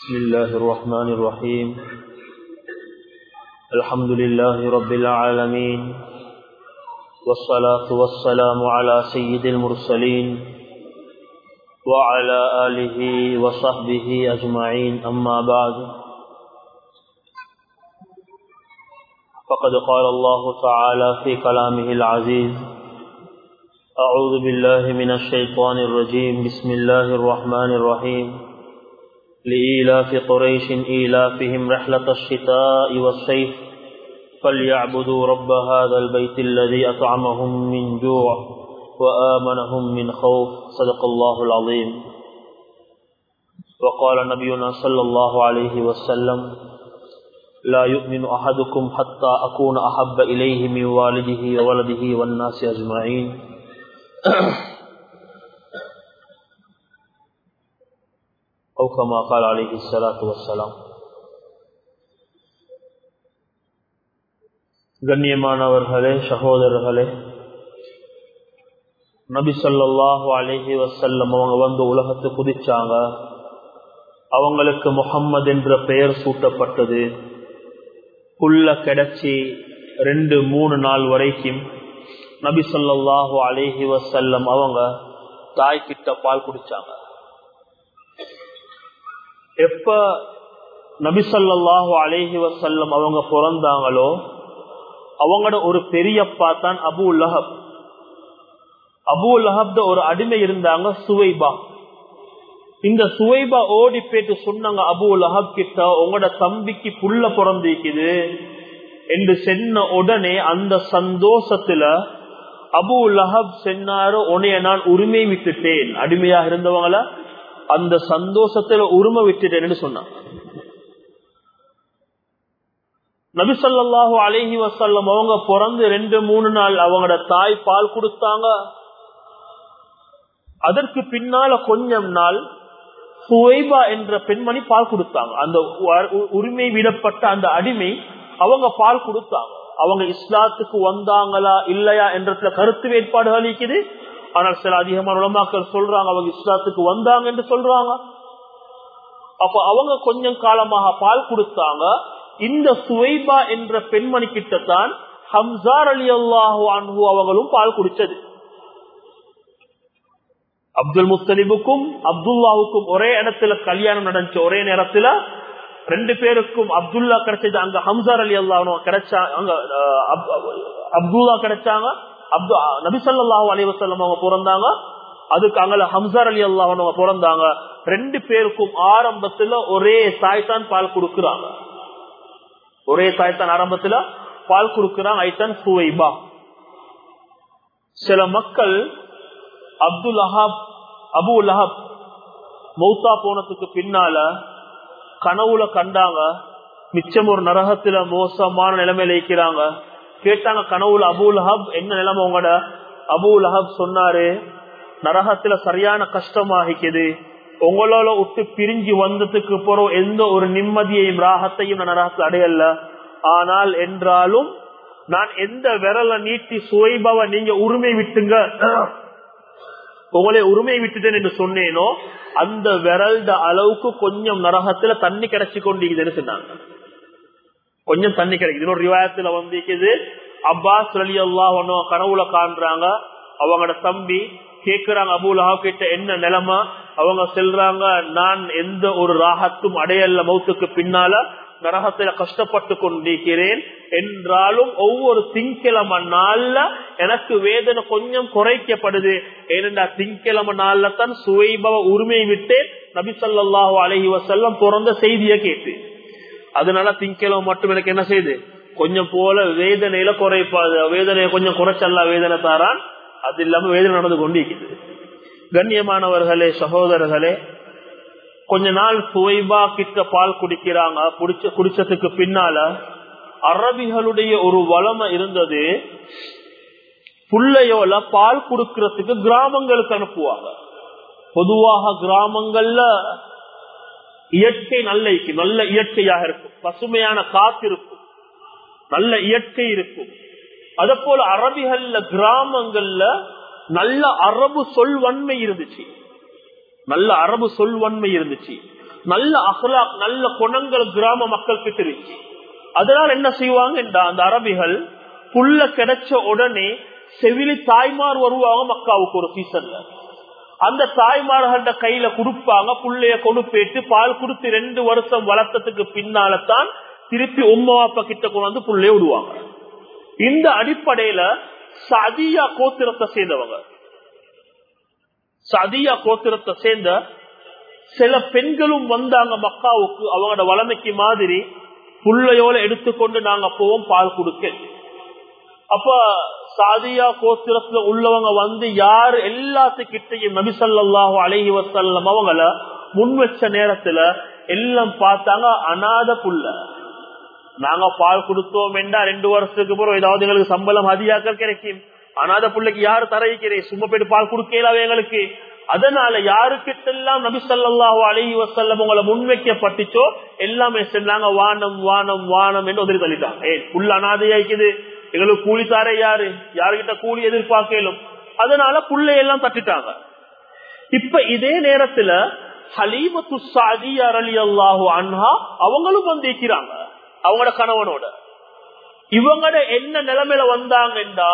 بسم الله الرحمن الرحيم الحمد لله رب العالمين والصلاة والسلام على سيد المرسلين وعلى آله وصحبه أجمعين أما بعد فقد قال الله تعالى في كلامه العزيز أعوذ بالله من الشيطان الرجيم بسم الله الرحمن الرحيم لإيلاف قريش إيلافهم رحلة الشتاء والصيف فليعبدوا رب هذا البيت الذي أطعمهم من جوع وآمنهم من خوف صدق الله العظيم وقال نبينا صلى الله عليه وسلم لا يؤمن أحدكم حتى أكون أحب إليه من والده وولده والناس أجمعين أو كما قال عليه الصلاة والسلام கண்ணியமானவர்களே சகோதரர்களே நபி சொல்லாஹு அலஹி வசல்லம் அவங்க வந்து உலகத்தை குதிச்சாங்க அவங்களுக்கு முகம்மது என்ற பெயர் சூட்டப்பட்டது புல்ல கிடைச்சி ரெண்டு மூணு நாள் வரைக்கும் நபி சொல்லாஹு அலஹி வசல்லம் அவங்க தாய் கிட்ட பால் குடிச்சாங்க எப்ப நபிசல்லாஹு அலேஹி வசல்லம் அவங்க பிறந்தாங்களோ அவங்களோட ஒரு பெரியப்பா தான் அபு லஹப் அபு லஹப் ஒரு அடிமை இருந்தாங்க சுவைபா இந்த சுவைபா ஓடி போயிட்டு சொன்னாங்க அபு லஹப் கிட்ட உங்களோட தம்பிக்கு புள்ள பிறந்திக்குது என்று சென்ன உடனே அந்த சந்தோஷத்துல அபு லஹப் சென்னாரு உனைய நான் உரிமை விட்டுட்டேன் அடிமையாக இருந்தவங்கள அந்த சந்தோஷத்துல உரிமை விட்டுட்டேன்னு சொன்னான் நபிசல்லாஹு அலஹி வசல்லம் அவங்க பிறந்து ரெண்டு மூணு நாள் அவங்களோட தாய் பால் கொடுத்தாங்க அதற்கு பின்னால கொஞ்சம் நாள் சுவைபா என்ற பெண்மணி பால் கொடுத்தாங்க அந்த உரிமை விடப்பட்ட அந்த அடிமை அவங்க பால் கொடுத்தாங்க அவங்க இஸ்லாத்துக்கு வந்தாங்களா இல்லையா என்ற கருத்து வேட்பாடு அளிக்குது ஆனால் சில அதிகமான உலமாக்கள் சொல்றாங்க அவங்க இஸ்லாத்துக்கு வந்தாங்க என்று சொல்றாங்க அப்ப அவங்க கொஞ்சம் காலமாக பால் கொடுத்தாங்க இந்த சுவைபா என்ற பெண்மணி கிட்டத்தான் ஹம்சார் அலி அல்லாஹு அன்பு அவங்களும் பால் குடிச்சது அப்துல் முஸ்தலிபுக்கும் அப்துல்லாவுக்கும் ஒரே இடத்துல கல்யாணம் நடந்துச்சு ஒரே நேரத்துல ரெண்டு பேருக்கும் அப்துல்லா கிடைச்சது அங்க ஹம்சார் அலி அல்லாஹ் கிடைச்சா அங்க அப்துல்லா கிடைச்சாங்க அப்து நபிசல்லாஹூ அலிவசல்லம் அவங்க பிறந்தாங்க அதுக்கு அங்கே ஹம்சார் அலி அல்லாஹ் அவங்க பிறந்தாங்க ரெண்டு பேருக்கும் ஆரம்பத்துல ஒரே தாய்தான் பால் கொடுக்குறாங்க ஒரே தாய்தான் ஆரம்பத்துல பால் கொடுக்குறாங்க ஐத்தான் சுவைபா சில மக்கள் அப்துல் அஹாப் அபு லஹப் மௌத்தா போனதுக்கு பின்னால கனவுல கண்டாங்க மிச்சம் ஒரு நரகத்துல மோசமான நிலைமையில இருக்கிறாங்க கேட்டாங்க கனவுல அபுல் ஹப் என்ன நிலைமை உங்களோட அபுல் ஹப் சொன்னாரு நரகத்துல சரியான கஷ்டமாகிக்குது உங்களால விட்டு பிரிஞ்சு வந்ததுக்கு போறோம் எந்த ஒரு நிம்மதியையும் ராகத்தையும் நான் நரகத்தில் அடையல ஆனால் என்றாலும் நான் எந்த விரல நீட்டி சுவைபவ நீங்க உரிமை விட்டுங்க உங்களை உரிமை விட்டுட்டேன் என்று சொன்னேனோ அந்த விரல்ட அளவுக்கு கொஞ்சம் நரகத்துல தண்ணி கிடைச்சு கொண்டிருக்குதுன்னு சொன்னாங்க கொஞ்சம் தண்ணி கிடைக்குது இன்னொரு ரிவாயத்துல வந்திருக்குது அப்பாஸ் அலி அல்லாஹ் கனவுல காண்றாங்க அவங்களோட தம்பி கேக்குறாங்க அபுலஹா கிட்ட என்ன நிலைமை அவங்க செல்றாங்க நான் எந்த ஒரு ராகத்தும் அடையல்ல மௌத்துக்கு பின்னால நரகத்துல கஷ்டப்பட்டு கொண்டிருக்கிறேன் என்றாலும் ஒவ்வொரு திங்கிழமை நாள்ல எனக்கு வேதனை கொஞ்சம் குறைக்கப்படுது ஏனென்றா திங்கிழமை நாள்ல தான் சுவைபவ உரிமை விட்டு நபிசல்லாஹு அலஹி வசல்லம் பிறந்த செய்தியை கேட்டு அதனால திங்கிழமை மட்டும் எனக்கு என்ன செய்யுது கொஞ்சம் போல வேதனையில குறைப்பாது வேதனையை கொஞ்சம் குறைச்சல்ல வேதனை தாரான் அது இல்லாம வேதனை நடந்து கொண்டிருக்கிறது கண்ணியமானவர்களே சகோதரர்களே கொஞ்ச நாள் சுவைபா கிட்ட பால் குடிக்கிறாங்க குடிச்ச குடிச்சதுக்கு பின்னால அரபிகளுடைய ஒரு வளமை இருந்தது புள்ளையோல பால் கொடுக்கறதுக்கு கிராமங்களுக்கு அனுப்புவாங்க பொதுவாக கிராமங்கள்ல இயற்கை நல்ல நல்ல இயற்கையாக இருக்கும் பசுமையான காத்து இருக்கும் நல்ல இயற்கை இருக்கும் அத போல அரபிகள்ல கிராமங்கள்ல நல்ல அரபு சொல்வன்மை இருந்துச்சு நல்ல அரபு சொல்வன்மை இருந்துச்சு நல்ல அஹ்லாக் நல்ல குணங்கள் கிராம மக்கள் கிட்ட இருக்கு அதனால என்ன செய்வாங்க அந்த அரபிகள் புல்ல கிடைச்ச உடனே செவிலி தாய்மார் வருவாங்க மக்காவுக்கு ஒரு சீசன்ல அந்த தாய்மார்கள கையில கொடுப்பாங்க புள்ளைய கொடுப்பேட்டு பால் கொடுத்து ரெண்டு வருஷம் வளர்த்ததுக்கு பின்னால்தான் திருப்பி உம்மா அப்பா கிட்ட கொண்டு வந்து புள்ளைய விடுவாங்க இந்த அடிப்படையில சதியா கோத்திரத்தை சேர்ந்தவங்க சதியா கோத்திரத்தை சேர்ந்த சில பெண்களும் வந்தாங்க மக்காவுக்கு அவங்களோட வளமைக்கு மாதிரி புள்ளையோட எடுத்துக்கொண்டு நாங்க போவோம் பால் கொடுக்க அப்ப சாதியா கோத்திரத்துல உள்ளவங்க வந்து யாரு எல்லாத்துக்கிட்டையும் நபிசல்லாஹு அழகி வசல்லம் அவங்கள முன் வச்ச நேரத்துல எல்லாம் பார்த்தாங்க அநாத புள்ள நாங்க பால் கொடுத்தோம் என்றா ரெண்டு வருஷத்துக்கு பிறகு ஏதாவது எங்களுக்கு சம்பளம் அதிகாக்கள் கிடைக்கும் அநாத பிள்ளைக்கு யாரு தரைக்கிறேன் சும்மா போயிட்டு பால் கொடுக்கலாவே எங்களுக்கு அதனால யாருக்கிட்டெல்லாம் நபி சொல்லாஹு அலஹி வசல்லம் உங்களை முன்வைக்கப்பட்டுச்சோ எல்லாமே சொன்னாங்க வானம் வானம் வானம் என்று உதவி தள்ளிட்டாங்க ஏ புல் அனாதையாய்க்குது எங்களுக்கு கூலி தாரே யாரு யாருகிட்ட கூலி எதிர்பார்க்கலும் அதனால புள்ளையெல்லாம் தட்டிட்டாங்க இப்ப இதே நேரத்துல ஹலீமத்து சாதியார் அலி அல்லாஹு அன்ஹா அவங்களும் வந்து இருக்கிறாங்க அவங்களோட கணவனோட இவங்களோட என்ன நிலைமையில வந்தாங்கன்றா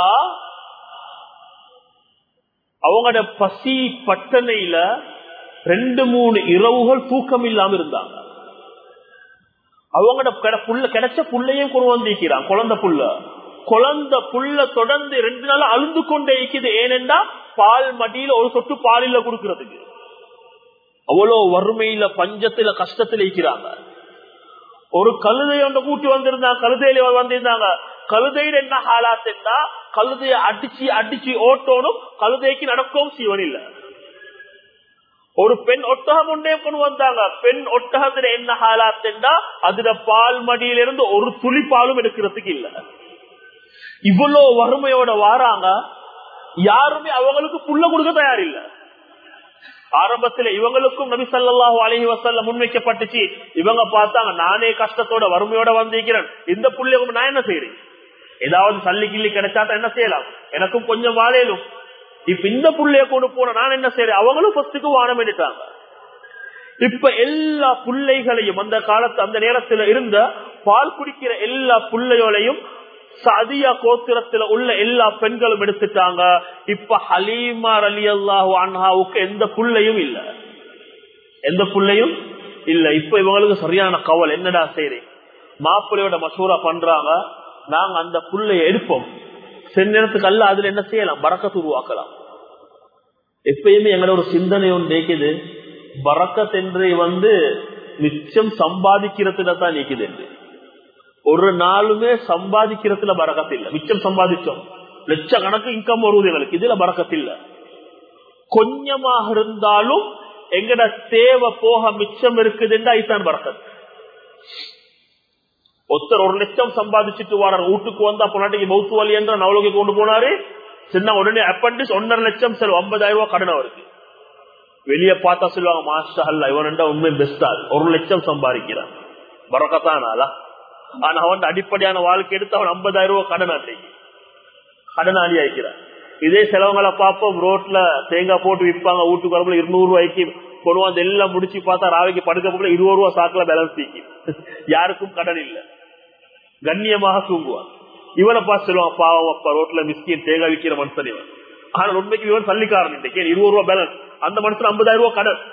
அவங்களோட பசி பட்டணையில ரெண்டு மூணு இரவுகள் தூக்கம் இல்லாம இருந்தாங்க அவங்களோட புள்ள கிடைச்ச புள்ளையும் கொண்டு வந்திருக்கிறான் குழந்தை புள்ள குழந்தை புள்ள தொடர்ந்து ரெண்டு நாள் அழுந்து கொண்டே இருக்குது ஏனென்றா பால் மடியில ஒரு சொட்டு பாலில கொடுக்கறதுக்கு அவ்வளவு வறுமையில பஞ்சத்துல கஷ்டத்துல இருக்கிறாங்க ஒரு கழுதை ஒன்று கூட்டி வந்திருந்தாங்க கழுதையில வந்திருந்தாங்க கழுதையில என்ன ஹாலாத்துன்னா கழுதைய அடிச்சு அடிச்சு ஓட்டோனும் கழுதைக்கு நடக்கவும் சீவன் இல்ல ஒரு பெண் ஒட்டகம் ஒன்றே கொண்டு வந்தாங்க பெண் ஒட்டகத்துல என்ன ஹாலாத்துன்னா அதுல பால் மடியிலிருந்து ஒரு துளி பாலும் எடுக்கிறதுக்கு இல்ல இவ்வளவு வறுமையோட வாராங்க யாருமே அவங்களுக்கு புள்ள கொடுக்க தயார் இல்ல ஆரம்பத்துல இவங்களுக்கும் நபி சல்லாஹு அலஹி வசல்ல முன்வைக்கப்பட்டுச்சு இவங்க பார்த்தாங்க நானே கஷ்டத்தோட வறுமையோட வந்திருக்கிறேன் இந்த புள்ளைய நான் என்ன செய்யறேன் ஏதாவது சல்லி கிள்ளி கிடைச்சாதான் என்ன செய்யலாம் எனக்கும் கொஞ்சம் வாழையிலும் இப்ப இந்த புள்ளைய கொண்டு போன நான் என்ன செய்யறேன் அவங்களும் பஸ்துக்கு வானம் எடுத்தாங்க இப்ப எல்லா புள்ளைகளையும் அந்த காலத்து அந்த நேரத்துல இருந்த பால் குடிக்கிற எல்லா புள்ளையோலையும் சதியா கோத்திரத்துல உள்ள எல்லா பெண்களும் எடுத்துட்டாங்க இப்ப ஹலீமார் அலி அல்லாஹு அன்ஹாவுக்கு எந்த புள்ளையும் இல்ல எந்த புள்ளையும் இல்ல இப்ப இவங்களுக்கு சரியான கவல் என்னடா செய்றேன் மாப்பிள்ளையோட மசூரா பண்றாங்க நாங்க அந்த புள்ளைய எடுப்போம் சில நேரத்துக்கு அல்ல அதுல என்ன செய்யலாம் பறக்கத்து உருவாக்கலாம் எப்பயுமே எங்களோட ஒரு சிந்தனை ஒன்று நீக்குது பறக்கத்தென்று வந்து மிச்சம் சம்பாதிக்கிறதுல தான் நீக்குது என்று ஒரு நாளுமே சம்பாதிக்கிறதுல பறக்கத்து இல்ல மிச்சம் சம்பாதிச்சோம் லட்சக்கணக்கு இன்கம் வருவது எங்களுக்கு இதுல பறக்கத்து இல்ல கொஞ்சமாக இருந்தாலும் எங்கட தேவை போக மிச்சம் இருக்குதுன்னா இதுதான் பறக்கத்து ஒருத்தர் ஒரு லட்சம் சம்பாதிச்சுட்டு வரார் வீட்டுக்கு வந்தா பொன்னாட்டிக்கு மௌத்து வலி என்ற நவலுக்கு கொண்டு போனாரு சின்ன உடனே அப்பண்டிஸ் ஒன்னரை லட்சம் செலவு ஐம்பதாயிரம் ரூபாய் கடன் அவருக்கு வெளியே பார்த்தா சொல்லுவாங்க மாஸ்டர் அல்ல இவன் உண்மை பெஸ்டா ஒரு லட்சம் சம்பாதிக்கிறான் பறக்கத்தானாலா ஆனா அவன் அடிப்படையான வாழ்க்கை எடுத்து அவன் ஐம்பதாயிரம் ரூபாய் கடன் அன்றைக்கு கடனாளி ஆயிக்கிறான் இதே செலவுங்களை பார்ப்போம் ரோட்ல தேங்காய் போட்டு விற்பாங்க வீட்டுக்கு வரப்புல இருநூறு ரூபாய்க்கு கொண்டு வந்து எல்லாம் முடிச்சு பார்த்தா ராவைக்கு படுக்க போல இருபது ரூபா சாக்குல பேலன்ஸ் தீக்கி யாருக்கும் கடன் இல்லை கண்ணியமாக தூங்குவான் இவனை பார்த்து சொல்லுவான் பாவம் அப்பா ரோட்ல மிஸ்கின் தேங்காய் விற்கிற மனுஷன் இவன் ஆனா உண்மைக்கு இவன் தள்ளிக்காரன் இன்னைக்கு இருபது ரூபா பேலன்ஸ் அந்த மனுஷன் ஐம்பதாயிரம் ரூபாய் கடன்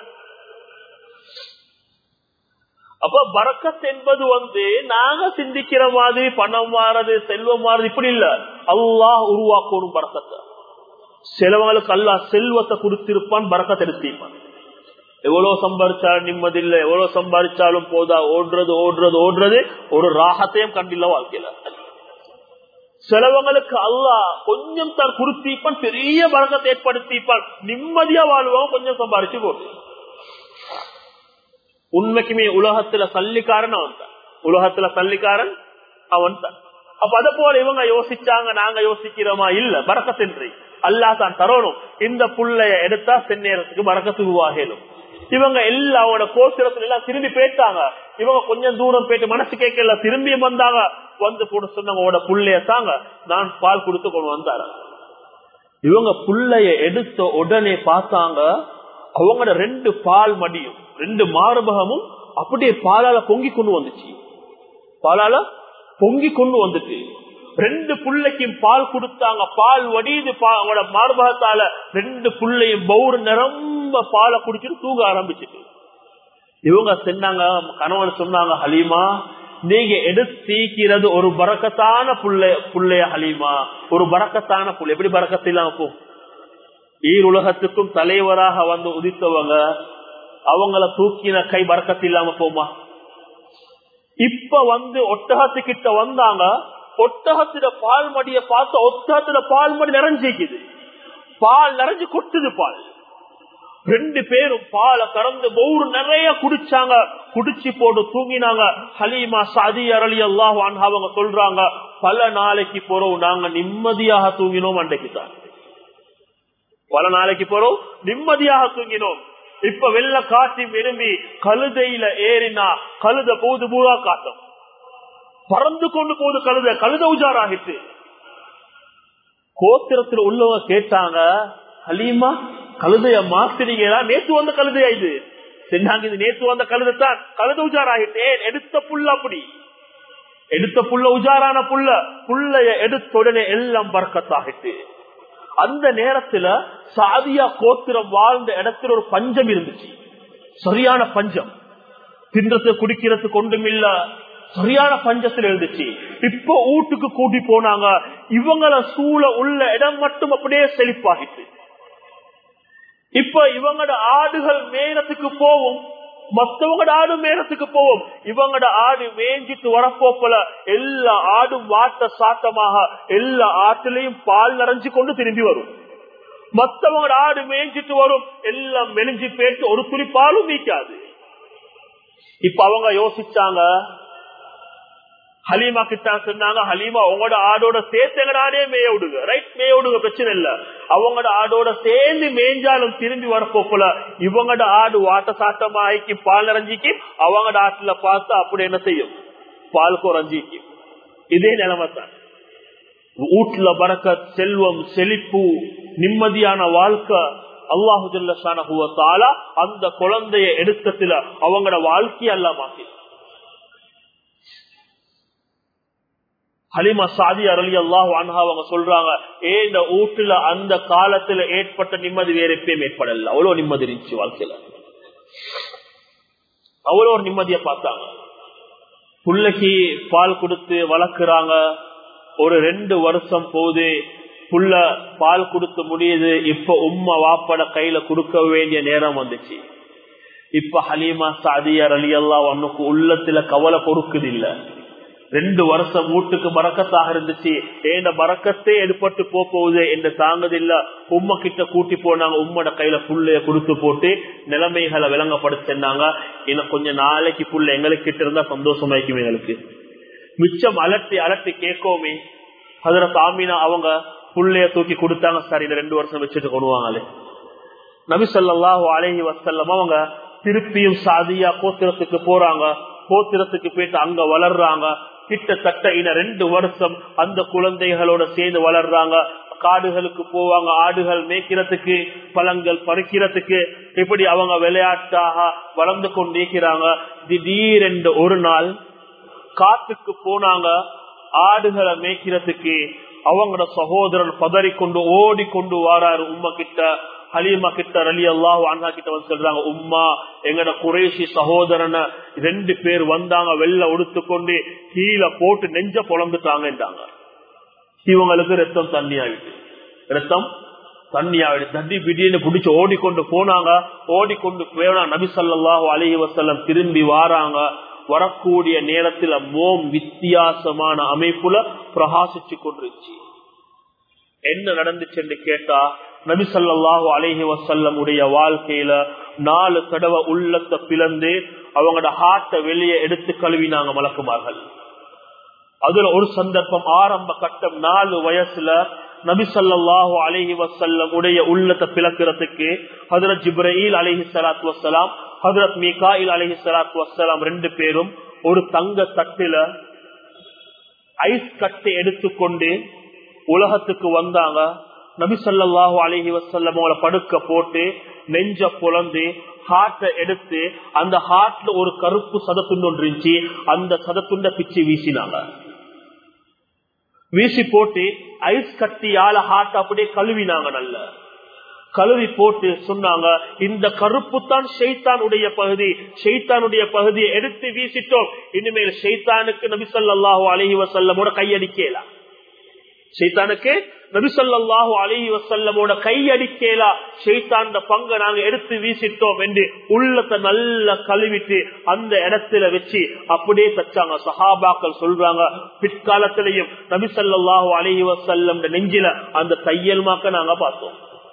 அப்ப பறக்கத் என்பது வந்து நாங்க சிந்திக்கிற மாதிரி பணம் மாறது செல்வம் மாறது இப்படி இல்ல அல்லாஹ் உருவாக்கணும் பறக்கத்தை சிலவங்களுக்கு அல்லா செல்வத்தை கொடுத்திருப்பான் பறக்கத்தை எடுத்திருப்பான் எவ்வளவு சம்பாதிச்சாலும் நிம்மதி இல்ல எவ்வளவு சம்பாதிச்சாலும் போதா ஓடுறது ஓடுறது ஓடுறது ஒரு ராகத்தையும் கண்டில்ல வாழ்க்கையில சிலவங்களுக்கு அல்லா கொஞ்சம் தான் குடுத்திப்பான் பெரிய பழக்கத்தை ஏற்படுத்திப்பான் நிம்மதியா வாழ்வாங்க கொஞ்சம் சம்பாதிச்சு போட்டு உண்மைக்குமே உலகத்துல சல்லிக்காரன் அவன் தான் உலகத்துல சல்லிக்காரன் அவன் தான் அப்ப அத போல இவங்க யோசிச்சாங்க நாங்க யோசிக்கிறோமா இல்ல பறக்கத்தின்றி அல்லா தான் தரணும் இந்த புள்ளைய எடுத்தா செந்நேரத்துக்கு பறக்கத்து உருவாகலும் இவங்க எல்லாவோட கோத்திரத்துல எல்லாம் திரும்பி போயிட்டாங்க இவங்க கொஞ்சம் தூரம் போயிட்டு மனசு கேட்கல திரும்பி வந்தாங்க வந்து கூட சொன்னவங்களோட புள்ளைய தாங்க நான் பால் கொடுத்து கொண்டு வந்தாரு இவங்க புள்ளைய எடுத்த உடனே பார்த்தாங்க அவங்களோட ரெண்டு பால் மடியும் ரெண்டு மார்பகமும் அப்படியே பாலால பொங்கி கொண்டு வந்துச்சு பாலால பொங்கி கொண்டு வந்துட்டு ரெண்டு புள்ளைக்கும் பால் கொடுத்தாங்க பால் வடியுது அவங்களோட மார்பகத்தால ரெண்டு புள்ளையும் பௌர் நிரம்ப பாலை குடிச்சிட்டு தூங்க ஆரம்பிச்சுட்டு இவங்க சொன்னாங்க கணவன் சொன்னாங்க ஹலீமா நீங்க எடுத்தீக்கிறது ஒரு பறக்கத்தான புள்ளை புள்ளைய ஹலீமா ஒரு பறக்கத்தான புள்ளை எப்படி பறக்கத்து இல்லாம போ ஈருலகத்துக்கும் தலைவராக வந்து உதித்தவங்க அவங்கள தூக்கின கை பறக்கத்து இல்லாம போமா இப்ப வந்து ஒட்டகத்துக்கிட்ட வந்தாங்க ஒட்டகத்துல பால் மடிய பார்த்து ஒட்டகத்துல பால் மடி நிறைஞ்சிக்குது பால் நிறைஞ்சு கொட்டுது பால் ரெண்டு பேரும் பாலை கறந்து பௌர் நிறைய குடிச்சாங்க குடிச்சு போட்டு தூங்கினாங்க ஹலீமா சாதி அரளி அல்லாஹ் அவங்க சொல்றாங்க பல நாளைக்கு போறோம் நாங்க நிம்மதியாக தூங்கினோம் அன்றைக்கு தான் பல நாளைக்கு போறோம் நிம்மதியாக தூங்கினோம் இப்ப வெள்ள காட்டி விரும்பி கழுதையில ஏறினா கழுத போது பூரா காட்டும் பறந்து கொண்டு போது கழுத கழுத உஜாராகிட்டு கோத்திரத்தில் உள்ளவங்க கேட்டாங்க ஹலீமா கழுதைய மாத்தினீங்களா நேத்து வந்த கழுதையா இது சென்னாங்க இது நேத்து வந்த கழுதைத்தான் கழுத உஜாராகிட்டேன் எடுத்த புல்ல அப்படி எடுத்த புல்ல உஜாரான புல்ல புள்ளைய எடுத்த உடனே எல்லாம் பறக்கத்தாகிட்டு அந்த நேரத்துல சாதியா கோத்திரம் வாழ்ந்த இடத்துல ஒரு பஞ்சம் இருந்துச்சு சரியான பஞ்சம் தின்றத்தை குடிக்கிறதுக்கு ஒன்றும் இல்ல சரியான பஞ்சத்தில் இருந்துச்சு இப்ப வீட்டுக்கு கூட்டி போனாங்க இவங்கள சூழ உள்ள இடம் மட்டும் அப்படியே செழிப்பாகிட்டு இப்ப இவங்களோட ஆடுகள் மேலத்துக்கு போவும் மத்தவங்களோட ஆடு மேலத்துக்கு போவோம் இவங்களோட ஆடு மேஞ்சிட்டு வரப்போப்பல எல்லா ஆடும் வாட்ட சாட்டமாக எல்லா ஆட்டிலையும் பால் நிறைஞ்சு கொண்டு திரும்பி வரும் மத்தவங்களோட ஆடு மேய்ஞ்சிட்டு வரும் எல்லாம் மெலிஞ்சு பேட்டு ஒரு துளி பாலும் நீக்காது இப்ப அவங்க யோசிச்சாங்க ஹலீமா கிட்ட சொன்னாங்க ஹலீமா உங்களோட ஆடோட சேர்த்து எங்கட ஆடே மேய விடுங்க ரைட் மேய விடுங்க பிரச்சனை இல்ல அவங்களோட ஆடோட சேர்ந்து மேய்ஞ்சாலும் திரும்பி வரப்போக்குல இவங்களோட ஆடு வாட்ட சாட்டமா ஆக்கி பால் நிறைஞ்சிக்கு அவங்களோட ஆட்டுல பார்த்து அப்படி என்ன செய்யும் பால் குறைஞ்சிக்கு இதே நிலைமை தான் வீட்டுல பறக்க செல்வம் செழிப்பு நிம்மதியான வாழ்க்கை அல்லாஹுஜல்ல அந்த குழந்தைய எடுத்ததுல அவங்களோட வாழ்க்கைய அல்ல மாத்தி ஹலிமா சாதி அரளி அல்லாஹ் அவங்க சொல்றாங்க ஏ இந்த வீட்டுல அந்த காலத்துல ஏற்பட்ட நிம்மதி வேற எப்பயும் ஏற்படல அவ்வளவு நிம்மதி இருந்துச்சு வாழ்க்கையில அவ்வளவு ஒரு நிம்மதிய பார்த்தாங்க புள்ளைக்கு பால் கொடுத்து வளர்க்குறாங்க ஒரு ரெண்டு வருஷம் போது புள்ள பால் கொடுத்து முடியுது இப்ப உம்மா வாப்பட கையில கொடுக்க வேண்டிய நேரம் வந்துச்சு இப்ப ஹலீமா சாதியார் அலி அல்லா ஒன்னுக்கு உள்ளத்துல கவலை கொடுக்குது இல்ல ரெண்டு வருஷம் வீட்டுக்கு பறக்கத்தாக இருந்துச்சு ஏண்ட பறக்கத்தே எடுப்பட்டு போகுது என்று தாங்கது இல்ல உம்ம கிட்ட கூட்டி போனாங்க உம்மோட கையில புள்ளைய கொடுத்து போட்டு நிலைமைகளை விளங்கப்படுத்தினாங்க இன்னும் கொஞ்சம் நாளைக்கு புள்ள எங்களுக்கு கிட்ட இருந்தா சந்தோஷமாய்க்கும் எங்களுக்கு மிச்சம் அலட்டி அலட்டி கேட்கோமே அதுல தாமினா அவங்க புள்ளைய தூக்கி கொடுத்தாங்க சார் இந்த ரெண்டு வருஷம் வச்சுட்டு கொண்டுவாங்களே நபி சொல்லாஹு அலஹி வசல்லம் அவங்க திருப்பியும் சாதியா கோத்திரத்துக்கு போறாங்க கோத்திரத்துக்கு போயிட்டு அங்க வளர்றாங்க கிட்டத்தட்ட இன்னும் ரெண்டு வருஷம் அந்த குழந்தைகளோட சேர்ந்து வளர்றாங்க காடுகளுக்கு போவாங்க ஆடுகள் மேய்க்கிறதுக்கு பழங்கள் பறிக்கிறதுக்கு இப்படி அவங்க விளையாட்டாக வளர்ந்து கொண்டிருக்கிறாங்க திடீரென்று ஒரு நாள் காட்டுக்கு போனாங்க ஆடுகளை மேய்க்கிறதுக்கு அவங்களோட சகோதரன் பதறி கொண்டு ஓடி கொண்டு வாராரு உம்மா கிட்ட ஹலீமா கிட்ட ரலி அல்லாஹ் அண்ணா கிட்ட வந்து சொல்றாங்க உம்மா எங்கட குறைசி சகோதரனை ரெண்டு பேர் வந்தாங்க வெள்ள உடுத்து கொண்டு கீழே போட்டு நெஞ்ச பொழந்துட்டாங்கன்றாங்க இவங்களுக்கு ரத்தம் தண்ணி ஆயிடுச்சு ரத்தம் தண்ணி ஆயிடுச்சு தண்ணி பிடின்னு பிடிச்சு ஓடிக்கொண்டு போனாங்க ஓடிக்கொண்டு போனா நபி சல்லாஹு அலஹி வசல்லம் திரும்பி வாராங்க வரக்கூடிய நேரத்துல மோம் வித்தியாசமான அமைப்புல பிரகாசிச்சு கொண்டிருச்சு என்ன நடந்துச்சு கேட்டா நபி சல்லாஹு அலஹி வசல்லம் உடைய வாழ்க்கையில நாலு தடவை உள்ளத்தை பிளந்து அவங்களோட ஹார்ட்டை வெளியே எடுத்து கழுவினாங்க மலக்குமார்கள் அதுல ஒரு சந்தர்ப்பம் ஆரம்ப கட்டம் நாலு வயசுல நபி சல்லாஹு அலஹி வசல்லம் உடைய உள்ளத்தை பிளக்கிறதுக்கு ஹதரத் ஜிப்ரஹீல் அலஹி சலாத் வசலாம் ஹதரத் மீகாயில் அலஹி சலாத் வசலாம் ரெண்டு பேரும் ஒரு தங்க தட்டில ஐஸ் கட்டை எடுத்துக்கொண்டு உலகத்துக்கு வந்தாங்க நபி ஸல்லல்லாஹு அலைஹி வஸல்லம் அவங்கள படுக்க போட்டு நெஞ்ச புலந்து ஹார்ட்டை எடுத்து அந்த ஹார்ட்ல ஒரு கருப்பு சதத்துண்டு ஒன்று இருந்துச்சு அந்த சதத்துண்ட பிச்சு வீசினாங்க வீசி போட்டு ஐஸ் கட்டியால ஹார்ட் அப்படியே கழுவினாங்க நல்ல கழுவி போட்டு சொன்னாங்க இந்த கருப்பு தான் ஷெய்தானுடைய பகுதி ஷெய்தானுடைய பகுதியை எடுத்து வீசிட்டோம் இனிமேல் ஷெய்தானுக்கு நபிசல்லாஹு அலஹி வசல்லமோட கையடிக்கலாம் ஷெய்தானுக்கு நபிசல்லாஹு அலஹி வசல்லமோட கையடிக்கலா ஷெய்தான் பங்கை நாங்க எடுத்து வீசிட்டோம் என்று உள்ளத்தை நல்ல கழுவிட்டு அந்த இடத்துல வச்சு அப்படியே தச்சாங்க சஹாபாக்கள் சொல்றாங்க பிற்காலத்திலையும் நபிசல்லாஹு அலஹி வசல்லம் நெஞ்சில அந்த தையல் மாக்க நாங்க பார்த்தோம்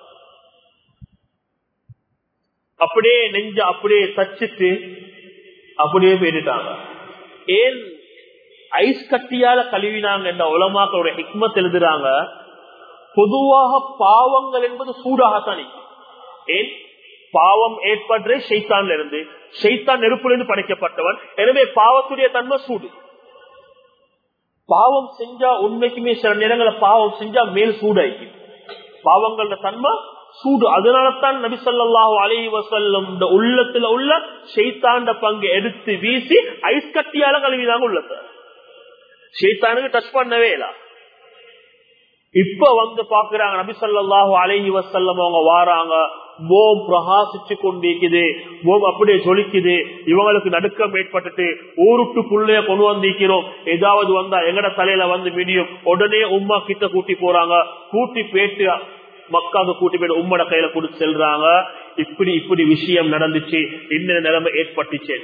அப்படியே நெஞ்ச அப்படியே தச்சுட்டு அப்படியே போயிட்டாங்க ஏன் ஐஸ் கட்டியால கழுவினாங்க என்ற உலமாக்களோட ஹிக்மத் எழுதுறாங்க பொதுவாக பாவங்கள் என்பது சூடாகத்தான் ஏன் பாவம் ஏற்படுற ஷெய்தான்ல இருந்து ஷெய்தான் நெருப்பிலிருந்து படைக்கப்பட்டவன் எனவே பாவத்துடைய தன்மை சூடு பாவம் செஞ்சா உண்மைக்குமே சில நேரங்களில் பாவம் செஞ்சா மேல் சூடாயிக்கும் பாவங்களோட தன்மை சூடு அதனால தான் நபி சொல்லாஹு அலி வசல்லம் இந்த உள்ளத்துல உள்ள ஷெய்தாண்ட பங்கு எடுத்து வீசி ஐஸ் கட்டியால கழுவிதாங்க உள்ளத ஷெய்தானுக்கு டச் பண்ணவே இல்ல இப்ப வந்து பாக்குறாங்க நபி சொல்லாஹு அலஹி வசல்லம் அவங்க வாராங்க மோம் பிரகாசிச்சு கொண்டிருக்குது மோம் அப்படியே ஜொலிக்குது இவங்களுக்கு நடுக்கம் ஏற்பட்டுட்டு ஊருட்டு புள்ளைய கொண்டு வந்திருக்கிறோம் ஏதாவது வந்தா எங்கட தலையில வந்து மிடியும் உடனே உமா கிட்ட கூட்டி போறாங்க கூட்டி பேட்டு மக்காவுக்கு கூட்டி போய் உம்மட கையில கொடுத்து செல்றாங்க இப்படி இப்படி விஷயம் நடந்துச்சு என்ன நிலைமை ஏற்பட்டுச்சு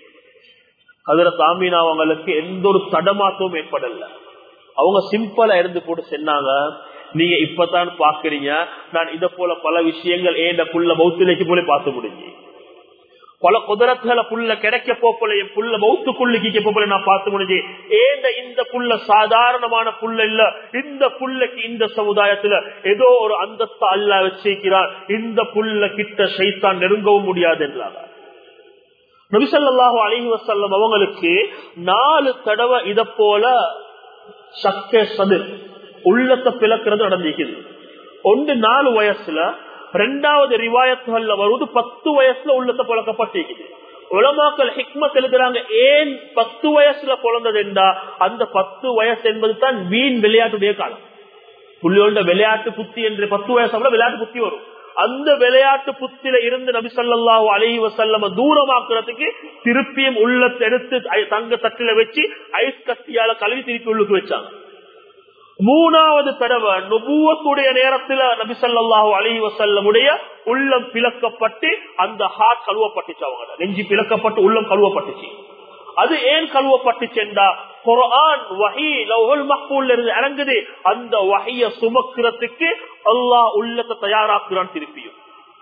அதுல சாமினா அவங்களுக்கு எந்த ஒரு தடமாற்றமும் ஏற்படல அவங்க சிம்பிளா இருந்து போட்டு சொன்னாங்க நீங்க இப்பதான் பாக்குறீங்க நான் இத போல பல விஷயங்கள் ஏன் புள்ள மௌத்திலைக்கு போல பார்த்து முடிஞ்சு பல குதிரத்துகளை புள்ள கிடைக்க போல என் புள்ள மௌத்துக்குள்ளுக்கு போல நான் பார்த்து முடிஞ்சு ஏந்த இந்த புள்ள சாதாரணமான புள்ள இல்ல இந்த புள்ளைக்கு இந்த சமுதாயத்துல ஏதோ ஒரு அந்தஸ்த அல்ல வச்சிருக்கிறார் இந்த புள்ள கிட்ட சைத்தான் நெருங்கவும் முடியாது என்றாங்க நபிசல்லாஹு அலிஹி வசல்லம் அவங்களுக்கு நாலு தடவை இத போல சக்கே சது உள்ளத்தை பிளக்கிறது நடந்திருக்குது ஒன்று நாலு வயசுல ரெண்டாவது ரிவாயத்துகள்ல வருவது பத்து வயசுல உள்ளத்தை புழக்கப்பட்டிருக்குது உலமாக்கள் ஹிக்மத் எழுதுறாங்க ஏன் பத்து வயசுல பிறந்தது என்றா அந்த பத்து வயசு என்பது தான் வீண் விளையாட்டுடைய காலம் புள்ளியோட விளையாட்டு புத்தி என்று பத்து வயசு விளையாட்டு புத்தி வரும் அந்த விளையாட்டு புத்தில இருந்து நபி சொல்லாஹு அலஹி வசல்லம தூரமாக்குறதுக்கு திருப்பியும் உள்ளத்தை எடுத்து தங்க தட்டில வச்சு ஐஸ் கத்தியால கழுவி திருப்பி உள்ளுக்கு வச்சாங்க மூணாவது தடவை நுபுவத்துடைய நேரத்துல நபி சொல்லாஹு அலஹி வசல்லமுடைய உள்ளம் பிளக்கப்பட்டு அந்த ஹார்ட் கழுவப்பட்டுச்சு அவங்க நெஞ்சு பிளக்கப்பட்டு உள்ளம் கழுவப்பட்டுச்சு அது ஏன் கழுவப்பட்டுச்சுண்டா குரான் வஹி லவ்ஹுல் மஹ்பூல்ல இருந்து இறங்குது அந்த வஹிய சுமக்கிறதுக்கு அல்லாஹ் உள்ளத்தை தயாராக்குறான் திருப்பியும்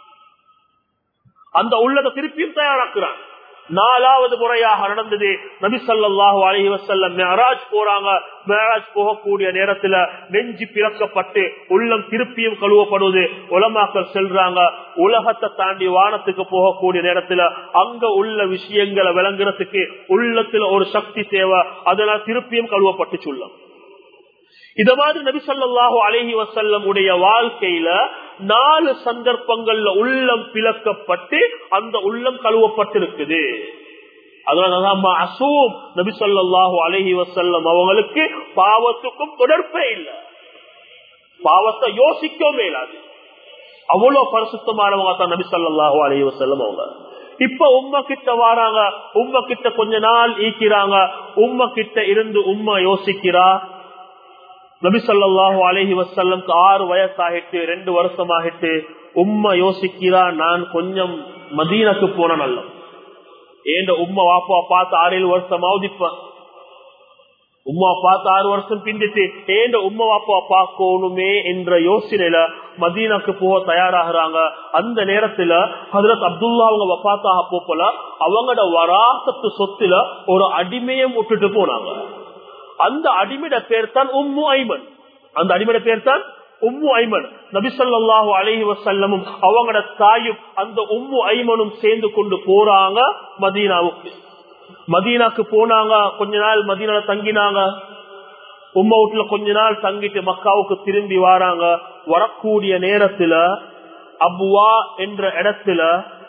அந்த உள்ளத்தை திருப்பியும் தயாராக்குறான் நாலாவது முறையாக நடந்தது நபி சொல்லாஹு அலஹி வசல்லம் மேராஜ் போறாங்க மேராஜ் போகக்கூடிய நேரத்துல நெஞ்சு பிறக்கப்பட்டு உள்ளம் திருப்பியும் கழுவப்படுவது உலமாக்கள் செல்றாங்க உலகத்தை தாண்டி வானத்துக்கு போகக்கூடிய நேரத்துல அங்க உள்ள விஷயங்களை விளங்குறதுக்கு உள்ளத்துல ஒரு சக்தி தேவை அதனால் திருப்பியும் கழுவப்பட்டு சொல்லும் இத மாதிரி நபி சொல்லாஹு அலஹி வசல்லம் உடைய வாழ்க்கையில நாலு சந்தர்ப்பங்கள்ல உள்ளம் பிளக்கப்பட்டு அந்த உள்ளம் கழுவப்பட்டிருக்குது அதனால அசூம் நபி சொல்லாஹு அலஹி வசல்லம் அவங்களுக்கு பாவத்துக்கும் தொடர்பே இல்லை பாவத்தை யோசிக்கவே இல்லாது அவ்வளவு பரிசுத்தமானவங்க தான் நபி சொல்லாஹு அலஹி வசல்லம் அவங்க இப்ப உம்ம கிட்ட வாராங்க உம்ம கிட்ட கொஞ்ச நாள் ஈக்கிறாங்க உம்ம கிட்ட இருந்து உம்மா யோசிக்கிறா நபி சொல்லாஹு அலஹி வசல்லம் ஆறு வயசாகிட்டு ரெண்டு வருஷம் ஆகிட்டு உம்மா யோசிக்கிறா நான் கொஞ்சம் மதீனக்கு போன நல்ல ஏண்ட உம்மா வாப்பா பார்த்து ஆறு ஏழு வருஷம் அவதிப்பேன் உம்மா பார்த்து ஆறு வருஷம் பிந்திட்டு ஏண்ட உம்மா வாப்பா பார்க்கணுமே என்ற யோசனையில மதீனாக்கு போக தயாராகிறாங்க அந்த நேரத்துல ஹதரத் அப்துல்லா அவங்க வப்பாத்தாக போப்பல அவங்களோட வராசத்து சொத்துல ஒரு அடிமையம் விட்டுட்டு போனாங்க அந்த அடிமைட பேர் தான் உம்மு ஐமன் அந்த அடிமைட பேர் தான் உம்மு ஐமன் நபிசல்லாஹு அலஹி வசல்லமும் அவங்களோட தாயும் அந்த உம்மு ஐமனும் சேர்ந்து கொண்டு போறாங்க மதீனாவுக்கு மதீனாக்கு போனாங்க கொஞ்ச நாள் மதீனால தங்கினாங்க உம்ம வீட்டுல கொஞ்ச நாள் தங்கிட்டு மக்காவுக்கு திரும்பி வராங்க வரக்கூடிய நேரத்துல அபுவா என்ற இடத்துல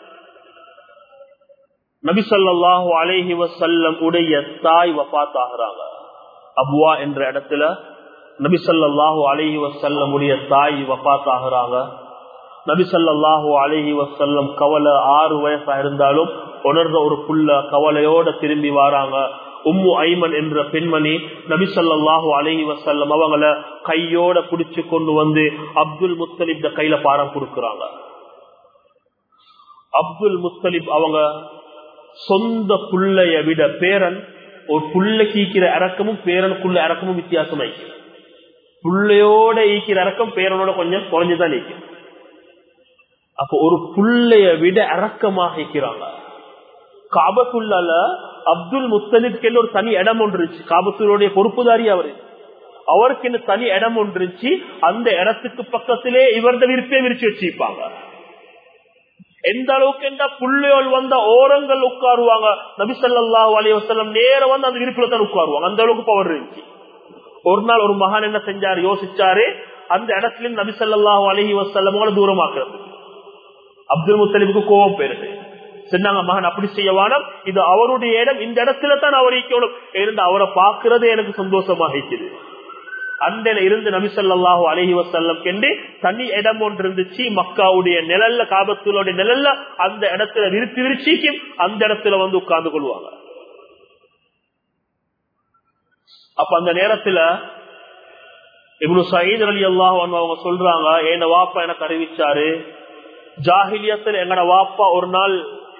நபிசல்லாஹு அலேஹி வசல்லம் உடைய தாய் வபாத்தாகிறாங்க அபுவா என்ற இடத்துல நபிசல்லாஹு அலேஹி வசல்லம் உடைய தாய் வபாத்தாகிறாங்க நபிசல்லாஹு அலேஹி வசல்லம் கவலை ஆறு வயசா இருந்தாலும் உணர்ந்த ஒரு புள்ள கவலையோட திரும்பி வராங்க உம்மு ஐமன் என்ற பெண்மணி நபிசல்லாஹு அலஹி வசல்லம் அவங்கள கையோட புடிச்சு கொண்டு வந்து அப்துல் முத்தலிப் கையில பாரம் கொடுக்கறாங்க அப்துல் முத்தலிப் அவங்க சொந்த புள்ளைய விட பேரன் ஒரு புள்ள கீக்கிற இறக்கமும் பேரனுக்குள்ள இறக்கமும் வித்தியாசம் ஆயிக்கும் புள்ளையோட ஈக்கிற இறக்கம் பேரனோட கொஞ்சம் குறைஞ்சுதான் நீக்கும் அப்ப ஒரு புள்ளைய விட இறக்கமாக ஈக்கிறாங்க காபத்துள்ளால அப்துல் முத்தலிப்க்கு ஒரு தனி இடம் ஒன்று இருந்துச்சு காபத்துடைய பொறுப்புதாரி அவரு அவருக்கு என்ன தனி இடம் ஒன்று இருந்துச்சு அந்த இடத்துக்கு பக்கத்திலே இவரது விருப்பே விரிச்சு வச்சிருப்பாங்க எந்த அளவுக்கு எந்த புள்ளையோல் வந்த ஓரங்கள் உட்காருவாங்க நபிசல்லா அலி வசல்லம் நேரம் வந்து அந்த விருப்பில தான் உட்காருவாங்க அந்த அளவுக்கு பவர் இருந்துச்சு ஒரு நாள் ஒரு மகான் என்ன செஞ்சாரு யோசிச்சாரு அந்த இடத்துல நபிசல்லாஹு அலஹி வசல்லமோட தூரமாக்குறது அப்துல் முத்தலிபுக்கு கோவம் போயிருது சொன்னாங்க மகன் அப்படி செய்யவானம் இது அவருடைய இடம் இந்த இடத்துல தான் அவர் ஈக்கணும் இருந்து அவரை பார்க்கறது எனக்கு சந்தோஷமாக இருக்குது அந்த இருந்து நபிசல்லாஹு அலஹி வசல்லம் கெண்டு தனி இடம் ஒன்று இருந்துச்சு மக்காவுடைய நிழல்ல காபத்துடைய நிழல்ல அந்த இடத்துல விரித்து விரிச்சிக்கும் அந்த இடத்துல வந்து உட்கார்ந்து கொள்வாங்க அப்ப அந்த நேரத்துல இவ்வளவு சயீத் அலி அல்லாஹ் அவங்க சொல்றாங்க என்ன வாப்பா எனக்கு அறிவிச்சாரு ஜாகிலியத்தில் எங்கட வாப்பா ஒரு நாள்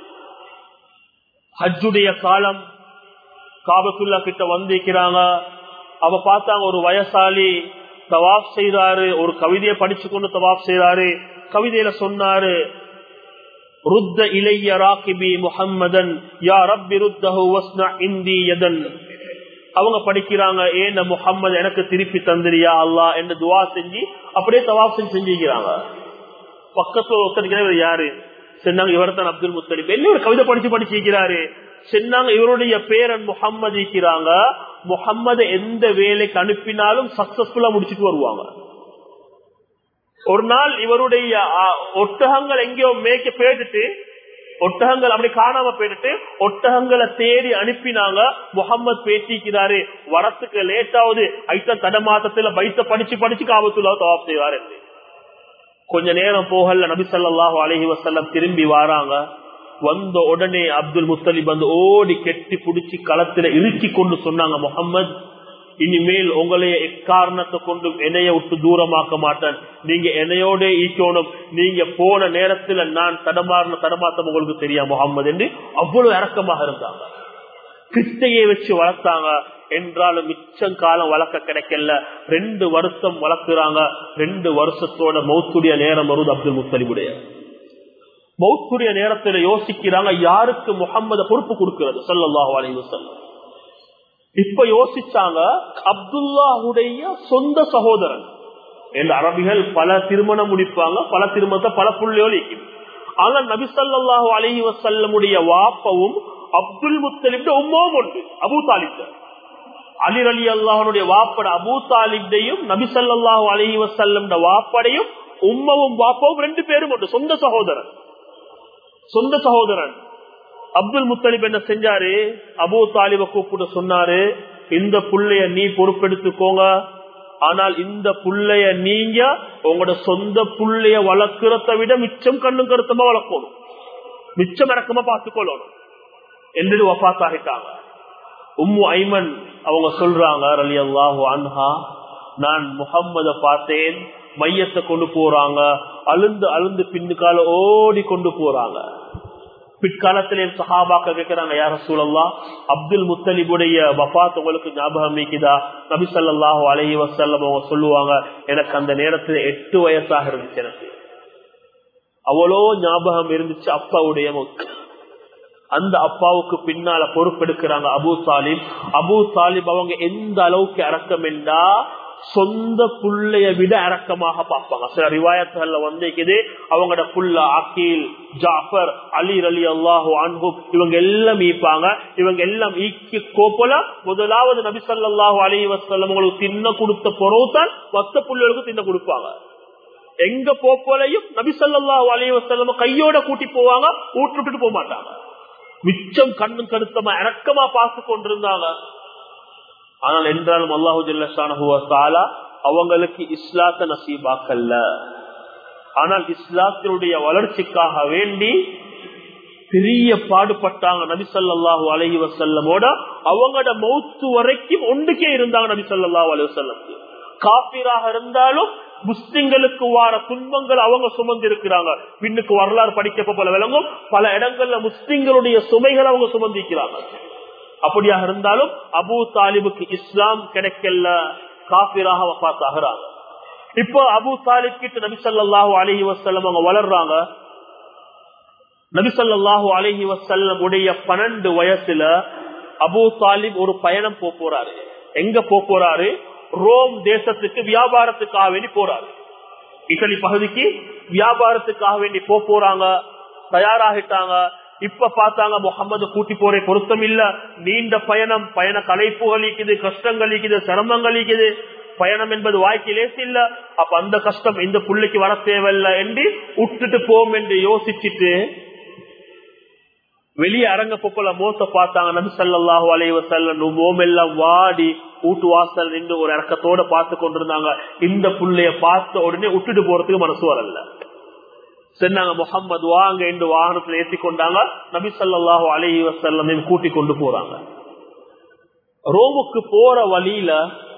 ஹஜ்ஜுடைய காலம் காபத்துல்லா கிட்ட வந்திருக்கிறாங்க அவ பார்த்தாங்க ஒரு வயசாலி தவாப் செய்யறாரு ஒரு கவிதையை படிச்சு கொண்டு தவாப் செய்யறாரு கவிதையில சொன்னாரு ருத்த இளைய ராக்கிபி முஹம்மதன் யா ரப்பி ருத்தஹு வஸ்னா இந்தி யதன் அவங்க படிக்கிறாங்க ஏன் முகம்மது எனக்கு திருப்பி தந்திரியா அல்லா என்று துவா செஞ்சு அப்படியே தவாப் செஞ்சு செஞ்சுக்கிறாங்க பக்கத்துல ஒருத்தர் யாரு சொன்னாங்க இவர் தான் அப்துல் முத்தலிப் என்ன ஒரு கவிதை படிச்சு படிச்சிருக்கிறாரு சொன்னாங்க இவருடைய பேரன் முகம்மது இருக்கிறாங்க முகம்மது எந்த வேலைக்கு அனுப்பினாலும் சக்சஸ்ஃபுல்லா முடிச்சுட்டு வருவாங்க ஒரு நாள் இவருடைய ஒட்டகங்கள் எங்கேயோ மேய்க்க போயிட்டு ஒட்டகங்கள் அப்படி காணாம போயிட்டு ஒட்டகங்களை தேடி அனுப்பினாங்க முகம்மது பேசிக்கிறாரு வரத்துக்கு லேட் ஆகுது ஐத்த தடமாத்தத்துல பைத்த படிச்சு படிச்சு காபத்துள்ளா தவாப் செய்வார் கொஞ்ச நேரம் போகல நபி சொல்லாஹு அலஹி வசல்லம் திரும்பி வாராங்க வந்த உடனே அப்துல் முத்தலிப் வந்து ஓடி கெட்டி புடிச்சு களத்துல இறுக்கி கொண்டு சொன்னாங்க முகம்மது இனிமேல் உங்களைய எக்காரணத்தை கொண்டு என்னைய விட்டு தூரமாக்க மாட்டேன் நீங்க என்னையோட ஈக்கணும் நீங்க போன நேரத்துல நான் தடமாறின தடமாத்தம் உங்களுக்கு தெரியா முகம்மது என்று அவ்வளவு இறக்கமாக இருந்தாங்க கிட்டையை வச்சு வளர்த்தாங்க என்றாலும் மிச்சம் காலம் வளர்க்க கிடைக்கல ரெண்டு வருஷம் வளர்க்குறாங்க ரெண்டு வருஷத்தோட மௌத்துடைய நேரம் வருது அப்துல் முத்தலிபுடைய மௌத்துடைய நேரத்துல யோசிக்கிறாங்க யாருக்கு முகம்மத பொறுப்பு கொடுக்கிறது சொல்லல்லாஹு அலைவு செல்லம் இப்ப யோசிச்சாங்க அப்துல்லாஹுடைய சொந்த சகோதரன் என்ற அரபிகள் பல திருமணம் முடிப்பாங்க பல திருமணத்தை பல புள்ளியோடு ஆனா நபிசல்லாஹு அலஹி வசல்லமுடைய வாப்பவும் அப்துல் முத்தலிப் உம்மாவும் உண்டு அபு தாலிப் அலிர் அலி அல்லாஹனுடைய வாப்பட அபு தாலிப்டையும் நபிசல்லாஹு அலஹி வசல்லம் வாப்படையும் உம்மவும் வாப்பாவும் ரெண்டு பேரும் உண்டு சொந்த சகோதரன் சொந்த சகோதரன் அப்துல் முத்தலிப் என்ன செஞ்சாரு அபு தாலிப கூப்பிட்டு சொன்னாரு இந்த புள்ளைய நீ பொறுப்பெடுத்துக்கோங்க ஆனால் இந்த புள்ளைய நீங்க உங்களோட சொந்த புள்ளைய வளர்க்கிறத விட மிச்சம் கண்ணும் கருத்தமா வளர்க்கணும் மிச்சம் இறக்கமா பார்த்துக்கொள்ளணும் என்று வபாத்தாகிட்டாங்க உம்மு ஐமன் அவங்க சொல்றாங்க அலி அல்லாஹு அன்ஹா நான் முகம்மத பார்த்தேன் மையத்தை கொண்டு போறாங்க அழுந்து அழுந்து பின்னுக்கால ஓடி கொண்டு போறாங்க பிற்காலத்திலே சஹாபாக்க கேட்கிறாங்க யார சூழல்லா அப்துல் முத்தலிபுடைய வபாத் உங்களுக்கு ஞாபகம் நீக்குதா நபி சல்லாஹு அலஹி வசல்லம் அவங்க சொல்லுவாங்க எனக்கு அந்த நேரத்துல எட்டு வயசாக இருந்துச்சு எனக்கு அவ்வளோ ஞாபகம் இருந்துச்சு அப்பாவுடைய அந்த அப்பாவுக்கு பின்னால பொறுப்பெடுக்கிறாங்க அபு தாலிப் அபு தாலிப் அவங்க எந்த அளவுக்கு இறக்கம் என்றா சொந்த புள்ளைய விட அரக்கமாக பார்ப்பாங்க சில ரிவாயத்துகள்ல வந்திருக்குது அவங்களோட புள்ள அக்கீல் ஜாஃபர் அலி அலி அல்லாஹு அன்பு இவங்க எல்லாம் ஈப்பாங்க இவங்க எல்லாம் ஈக்கி கோப்பல முதலாவது நபி ஸல்லல்லாஹு அலைஹி வஸல்லம் உங்களுக்கு தின்ன கொடுத்த பொறவுதான் மத்த புள்ளைகளுக்கு தின்ன கொடுப்பாங்க எங்க போப்போலையும் நபி ஸல்லல்லாஹு அலைஹி வஸல்லம் கையோட கூட்டி போவாங்க ஊட்டுட்டு போக மாட்டாங்க மிச்சம் கண்ணும் கருத்தமா இறக்கமா பார்த்து கொண்டிருந்தாங்க ஆனால் என்றாலும் அல்லாஹு ஜல்லா அவங்களுக்கு இஸ்லாத்த நசீபாக்கல்ல ஆனால் இஸ்லாத்தினுடைய வளர்ச்சிக்காக வேண்டி பெரிய பாடுபட்டாங்க நபி ஸல்லல்லாஹு அலைஹி வஸல்லமோட அவங்களோட மௌத்து வரைக்கும் ஒன்றுக்கே இருந்தாங்க நபி ஸல்லல்லாஹு அலைஹி வஸல்லம் காபிராக இருந்தாலும் முஸ்லிம்களுக்கு வார துன்பங்கள் அவங்க சுமந்து இருக்கிறாங்க பின்னுக்கு வரலாறு படிக்க போல விளங்கும் பல இடங்கள்ல முஸ்லிம்களுடைய சுமைகள் அவங்க சுமந்திருக்கிறாங்க அப்படியாக இருந்தாலும் அபு தாலிபுக்கு இஸ்லாம் கிடைக்கல காபிராக வஃத்தாகிறாங்க இப்போ அபு தாலிப் கிட்ட நபிசல்லாஹு அலஹி வசல்லம் அவங்க வளர்றாங்க நபிசல்லாஹு அலஹி வசல்லம் உடைய பன்னெண்டு வயசுல அபு தாலிப் ஒரு பயணம் போக போறாரு எங்க போக போறாரு ரோம் தேசத்துக்கு வியாபாரத்துக்காக வேண்டி போறாரு இட்டலி பகுதிக்கு வியாபாரத்துக்காக வேண்டி போக போறாங்க தயாராகிட்டாங்க இப்ப பார்த்தாங்க முகமது கூட்டி போறே பொருத்தம் இல்ல நீண்ட பயணம் பயண கலைப்புகள் இருக்குது கஷ்டங்கள் இருக்குது சிரமங்கள் இருக்குது பயணம் என்பது வாய்க்கு லேசு இல்ல அப்ப அந்த கஷ்டம் இந்த புள்ளைக்கு வர தேவையில்ல என்று விட்டுட்டு போம் என்று யோசிச்சுட்டு வெளியே அரங்க பொப்பல மோச பார்த்தாங்க நபி சல்லாஹூ அலைவ செல்லும் மோமெல்லாம் வாடி வீட்டு வாசல் நின்று ஒரு இறக்கத்தோட பார்த்து கொண்டிருந்தாங்க இந்த புள்ளைய பார்த்த உடனே விட்டுட்டு போறதுக்கு மனசு வரல சொன்னாங்க முகம்மது வாங்க என்று வாகனத்தில் ஏற்றி கொண்டாங்க நபி சல்லாஹூ அலஹி வசல்லம் கூட்டி கொண்டு போறாங்க ரோமுக்கு போற வழியில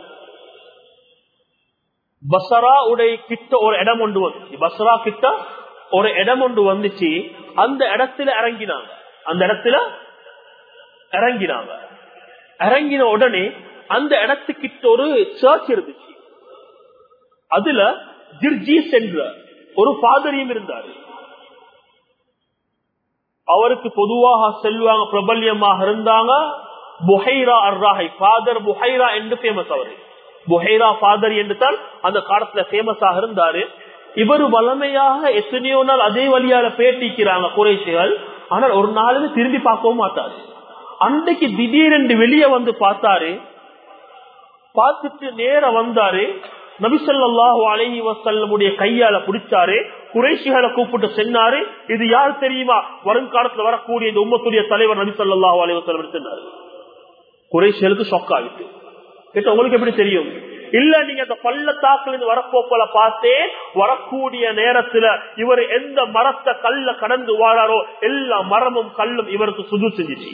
பசரா உடைய கிட்ட ஒரு இடம் ஒன்று வந்துச்சு பசரா கிட்ட ஒரு இடம் ஒன்று வந்துச்சு அந்த இடத்துல இறங்கினாங்க அந்த இடத்துல இறங்கினாங்க இறங்கின உடனே அந்த இடத்துக்கிட்ட ஒரு சர்ச் இருந்துச்சு அதுல ஜிர்ஜீஸ் என்ற ஒரு பாதரியும் இருந்தாரு அவருக்கு பொதுவாக செல்வாங்க பிரபல்யமாக இருந்தாங்க புஹைரா அர்ராஹை ஃபாதர் புஹைரா என்று பேமஸ் அவரு புஹைரா ஃபாதர் என்று தான் அந்த காலத்துல பேமஸாக இருந்தாரு இவர் வளமையாக எத்தனையோ நாள் அதே வழியால பேட்டிக்கிறாங்க குறைசிகள் ஆனால் ஒரு நாளுமே திரும்பி பார்க்கவும் மாட்டாரு அன்றைக்கு திடீரென்று வெளியே வந்து பார்த்தாரு பார்த்துட்டு நேர வந்தாரு நபிசல்லாஹு அலஹி வசல்லமுடைய கையால பிடிச்சாரு குறைஷிகளை கூப்பிட்டு சென்னாரு இது யார் தெரியுமா வருங்காலத்துல வரக்கூடிய இந்த உம்மத்துடைய தலைவர் நபிசல்லாஹு அலி வசல்லம் சொன்னாரு குறைஷிகளுக்கு ஷொக் ஆகிட்டு கேட்ட உங்களுக்கு எப்படி தெரியும் இல்ல நீங்க அந்த பள்ளத்தாக்குல இருந்து வரப்போப்பல பார்த்தே வரக்கூடிய நேரத்துல இவர் எந்த மரத்தை கல்ல கடந்து வாழாரோ எல்லா மரமும் கல்லும் இவருக்கு சுது செஞ்சிச்சு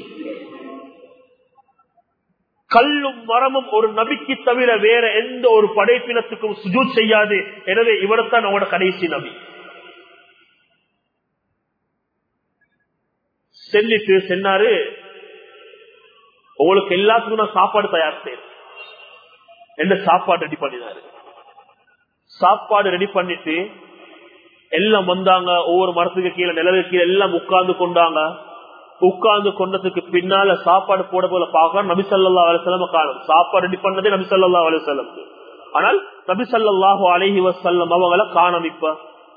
கல்லும் மரமும் ஒரு நபிக்கு தவிர வேற எந்த ஒரு படைப்பினத்துக்கும் சுஜூத் செய்யாது எனவே இவர்தான் அவங்களோட கடைசி நபி செல்லிட்டு சென்னாரு உங்களுக்கு எல்லாத்துக்கும் நான் சாப்பாடு தயார் செய்யறேன் என்ன சாப்பாடு ரெடி பண்ணினாரு சாப்பாடு ரெடி பண்ணிட்டு எல்லாம் வந்தாங்க ஒவ்வொரு மரத்துக்கு கீழே நிலவுக்கு கீழே எல்லாம் உட்கார்ந்து கொண்டாங்க உட்கார்ந்து கொண்டதுக்கு பின்னால சாப்பாடு போட போல பார்க்க நபிசல்லா அலிசல்லம் காணும் சாப்பாடு ரெடி பண்ணதே நபிசல்லா அலிசல்லம் ஆனால் நபிசல்லாஹு அலஹி வசல்லம் அவங்கள காணும் இப்ப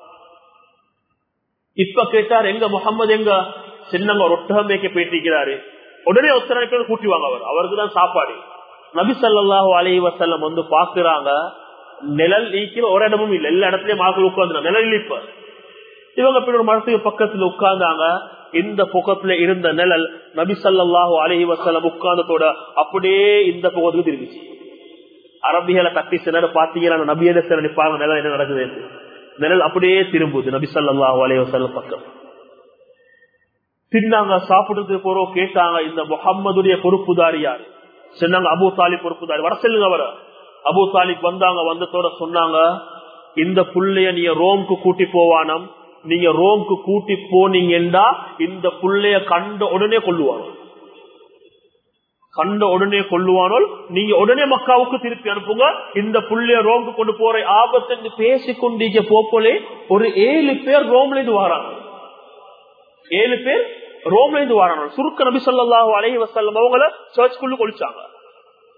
இப்ப கேட்டார் எங்க முகமது எங்க சின்னங்க ஒட்டகம் மேய்க்க போயிட்டிருக்கிறாரு உடனே ஒத்தனை பேர் கூட்டிவாங்க அவர் அவருக்கு தான் சாப்பாடு நபி சல்லாஹூ அலஹி வசல்லம் வந்து பாக்குறாங்க நிழல் நீக்கிற ஒரு இடமும் இல்லை எல்லா இடத்துலயும் மக்கள் உட்கார்ந்து நிழல் இப்ப இவங்க பின்னர் மரத்துக்கு பக்கத்துல உட்கார்ந்தாங்க இந்த பக்கத்துல இருந்த நிழல் நபி சல்லாஹூ அலஹி வசல்லம் உட்கார்ந்ததோட அப்படியே இந்த பக்கத்துக்கு திரும்பிச்சு அரபிகளை தட்டி சிலர் பாத்தீங்கன்னா நபியில சில நிப்பாங்க நிழல் என்ன நடக்குது நிழல் அப்படியே திரும்புது நபி சல்லாஹூ அலஹி வசல்லம் பக்கம் தின்னாங்க சாப்பிடுறதுக்கு போறோம் கேட்டாங்க இந்த முகம்மதுடைய பொறுப்புதாரி யாரு சொன்னாங்க அபு தாலிப் பொறுப்புதாரி வர செல்லுங்க அவர அபு தாலிப் வந்தாங்க வந்ததோட சொன்னாங்க இந்த புள்ளைய நீங்க ரோம்க்கு கூட்டி போவானம் நீங்க ரோம்க்கு கூட்டி போனீங்கன்னா இந்த புள்ளைய கண்ட உடனே கொள்ளுவாங்க கண்ட உடனே கொள்ளுவானோல் நீங்க உடனே மக்காவுக்கு திருப்பி அனுப்புங்க இந்த புள்ளைய ரோம்க்கு கொண்டு போற ஆபத்து பேசிக்கொண்டீங்க போப்போலே ஒரு ஏழு பேர் ரோம்ல இருந்து வராங்க ஏழு பேர் ரோம்ல இருந்து வராங்க சுருக்க நபி சொல்லாஹு அலஹி வசல்லம் அவங்கள சர்ச்சுக்குள்ள கொளிச்சாங்க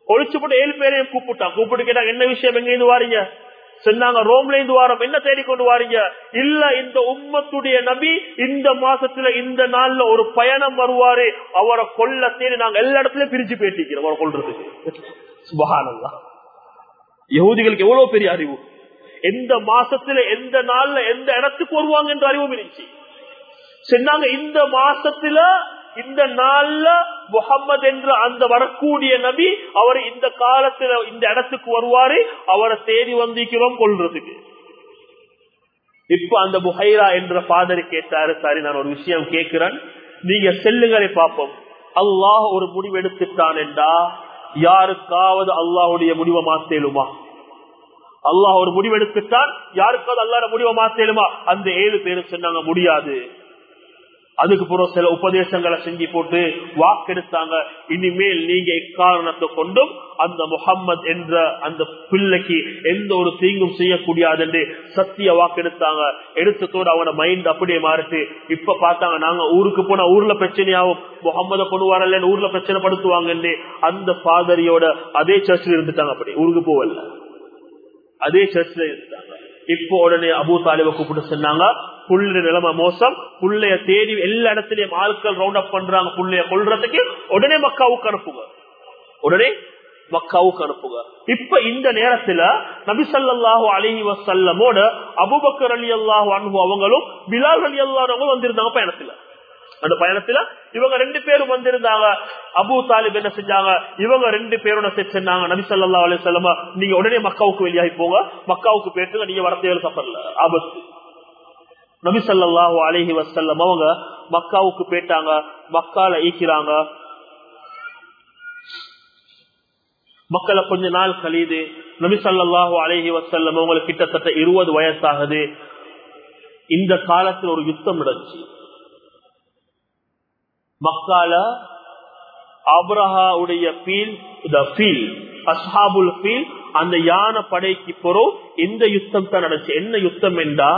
ஒழிச்சு போட்டு ஏழு பேரையும் கூப்பிட்டான் கூப்பிட்டு கேட்டாங்க என்ன விஷயம் எங்க இருந்து வாரீங்க சொன்னாங்க ரோம்ல இருந்து வாரம் என்ன தேடிக்கொண்டு வாரீங்க இல்ல இந்த உம்மத்துடைய நபி இந்த மாசத்துல இந்த நாள்ல ஒரு பயணம் வருவாரு அவரை கொல்ல தேடி நாங்க எல்லா இடத்துலயும் பிரிச்சு பேட்டிக்கிறோம் அவரை கொள்றதுக்கு சுபகானல்லா யகுதிகளுக்கு எவ்வளவு பெரிய அறிவு எந்த மாசத்துல எந்த நாள்ல எந்த இடத்துக்கு வருவாங்க என்ற அறிவும் இருந்துச்சு சொன்னாங்க இந்த மாசத்துல இந்த நாள்ல முகம்மது என்ற அந்த வரக்கூடிய நபி அவர் இந்த காலத்துல இந்த இடத்துக்கு வருவாரு அவரை தேடி வந்திக்கிறோம் கொள்றதுக்கு இப்ப அந்த புஹைரா என்ற பாதரி கேட்டாரு சரி நான் ஒரு விஷயம் கேட்கிறேன் நீங்க செல்லுங்களை பார்ப்போம் அல்லாஹ் ஒரு முடிவு எடுத்துட்டான் என்றா யாருக்காவது அல்லாஹுடைய முடிவை மாத்தேலுமா அல்லாஹ் ஒரு முடிவு எடுத்துட்டான் யாருக்காவது அல்லாட முடிவை மாத்தேலுமா அந்த ஏழு பேரும் சொன்னாங்க முடியாது அதுக்கு பிறகு சில உபதேசங்களை செஞ்சு போட்டு வாக்கெடுத்தாங்க இனிமேல் நீங்க இக்காரணத்தை கொண்டும் அந்த முகம்மது என்ற அந்த பிள்ளைக்கு எந்த ஒரு தீங்கும் செய்யக்கூடாது என்று சத்திய வாக்கெடுத்தாங்க எடுத்ததோடு அவன மைண்ட் அப்படியே மாறிட்டு இப்ப பார்த்தாங்க நாங்க ஊருக்கு போனா ஊர்ல பிரச்சனையாகும் முகம்மத கொண்டு வரல ஊர்ல பிரச்சனை படுத்துவாங்க அந்த பாதரியோட அதே சர்ச்சில் இருந்துட்டாங்க அப்படி ஊருக்கு போவல அதே சர்ச்சில் இருந்தாங்க இப்போ உடனே அபு தாலிப கூப்பிட்டு சொன்னாங்க புள்ளு நிலைமை மோசம் புள்ளைய தேடி எல்லா இடத்துலயும் ஆட்கள் ரவுண்ட் அப் பண்றாங்க புள்ளைய கொள்றதுக்கு உடனே மக்காவுக்கு அனுப்புங்க உடனே மக்காவுக்கு அனுப்புங்க இப்ப இந்த நேரத்துல நபிசல்லாஹு அலஹி வசல்லமோட அபுபக்கர் அலி அல்லாஹு அன்பு அவங்களும் பிலால் அலி அல்லாஹ் வந்திருந்தாங்க பயணத்துல அந்த பயணத்துல இவங்க ரெண்டு பேரும் வந்திருந்தாங்க அபு தாலிப் என்ன செஞ்சாங்க இவங்க ரெண்டு பேரோட செஞ்சாங்க நபி சொல்லா அலி சொல்லமா நீங்க உடனே மக்காவுக்கு வெளியாகி போங்க மக்காவுக்கு போயிட்டு நீங்க வர தேவை சப்பர்ல ஆபத்து நபி சல்லாஹு அலஹி வசல்லம் அவங்க மக்காவுக்கு போயிட்டாங்க மக்கால ஈக்கிறாங்க மக்களை கொஞ்ச நாள் கழியுது நபி சல்லாஹு அலஹி வசல்லம் அவங்களுக்கு கிட்டத்தட்ட இருபது வயசாகுது இந்த காலத்தில் ஒரு யுத்தம் நடந்துச்சு மக்கால அப்ரஹாவுடைய பீல் ஃபீல் அஸ்ஹாபுல் ஃபீல் அந்த யானை படைக்கு போறோம் இந்த யுத்தம் தான் நடந்துச்சு என்ன யுத்தம் என்றா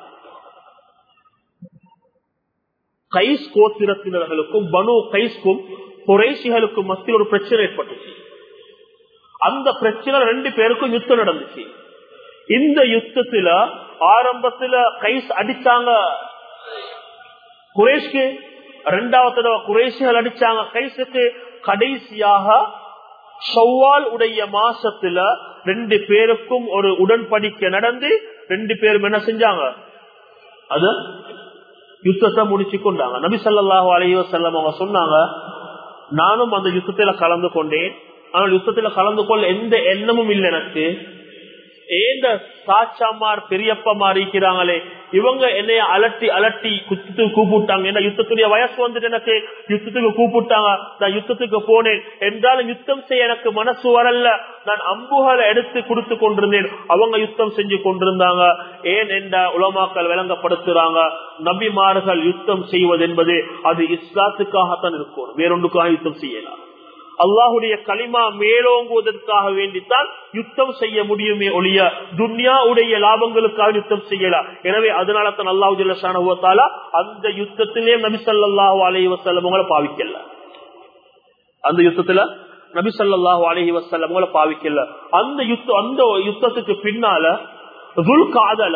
கைஸ் கோத்திரத்தினர்களுக்கும் பனு கைஸ்க்கும் குறைசிகளுக்கும் மத்தியில் ஒரு பிரச்சனை ஏற்பட்டுச்சு அந்த பிரச்சனை ரெண்டு பேருக்கும் யுத்தம் நடந்துச்சு இந்த யுத்தத்துல ஆரம்பத்துல கைஸ் அடிச்சாங்க குரேஷ்க்கு ரெண்டாவது தடவை குரேஷிகள் அடிச்சாங்க கைசுக்கு கடைசியாக ஷவ்வால் உடைய மாசத்துல ரெண்டு பேருக்கும் ஒரு உடன்படிக்கை நடந்து ரெண்டு பேரும் என்ன செஞ்சாங்க அது யுத்தத்தை முடிச்சு கொண்டாங்க நபி சல்லாஹு அலையோ செல்லம் அவங்க சொன்னாங்க நானும் அந்த யுத்தத்துல கலந்து கொண்டேன் ஆனால் யுத்தத்துல கலந்து கொள்ள எந்த எண்ணமும் இல்லை எனக்கு ஏந்த சாச்சாமார் பெரியப்பமா இருக்கிறாங்களே இவங்க என்னைய அலட்டி அலட்டி யுத்தத்துக்கு கூப்பிட்டாங்க என்ன யுத்தத்துடைய வயசு வந்துட்டு எனக்கு யுத்தத்துக்கு கூப்பிட்டாங்க நான் யுத்தத்துக்கு போனேன் என்றாலும் யுத்தம் செய்ய எனக்கு மனசு வரல நான் அம்புகளை எடுத்து கொடுத்து கொண்டிருந்தேன் அவங்க யுத்தம் செஞ்சு கொண்டிருந்தாங்க ஏன் என்ற உலமாக்கள் விளங்கப்படுத்துறாங்க நபிமார்கள் யுத்தம் செய்வது என்பது அது இஸ்லாத்துக்காகத்தான் இருக்கும் வேறொன்றுக்காக யுத்தம் செய்யலாம் அல்லாஹுடைய களிமா மேலோங்குவதற்காக வேண்டித்தான் யுத்தம் செய்ய முடியுமே ஒழிய துன்யாவுடைய லாபங்களுக்காக யுத்தம் செய்யலாம் எனவே அதனால தான் அல்லாஹு ஜல்லா அந்த யுத்தத்திலே நபி சல்லாஹூ அலஹி வசல்லம் உங்களை பாவிக்கல அந்த யுத்தத்துல நபி சல்லாஹூ அலஹி வசல்லம் உங்களை பாவிக்கல அந்த யுத்தம் அந்த யுத்தத்துக்கு பின்னால துல் காதல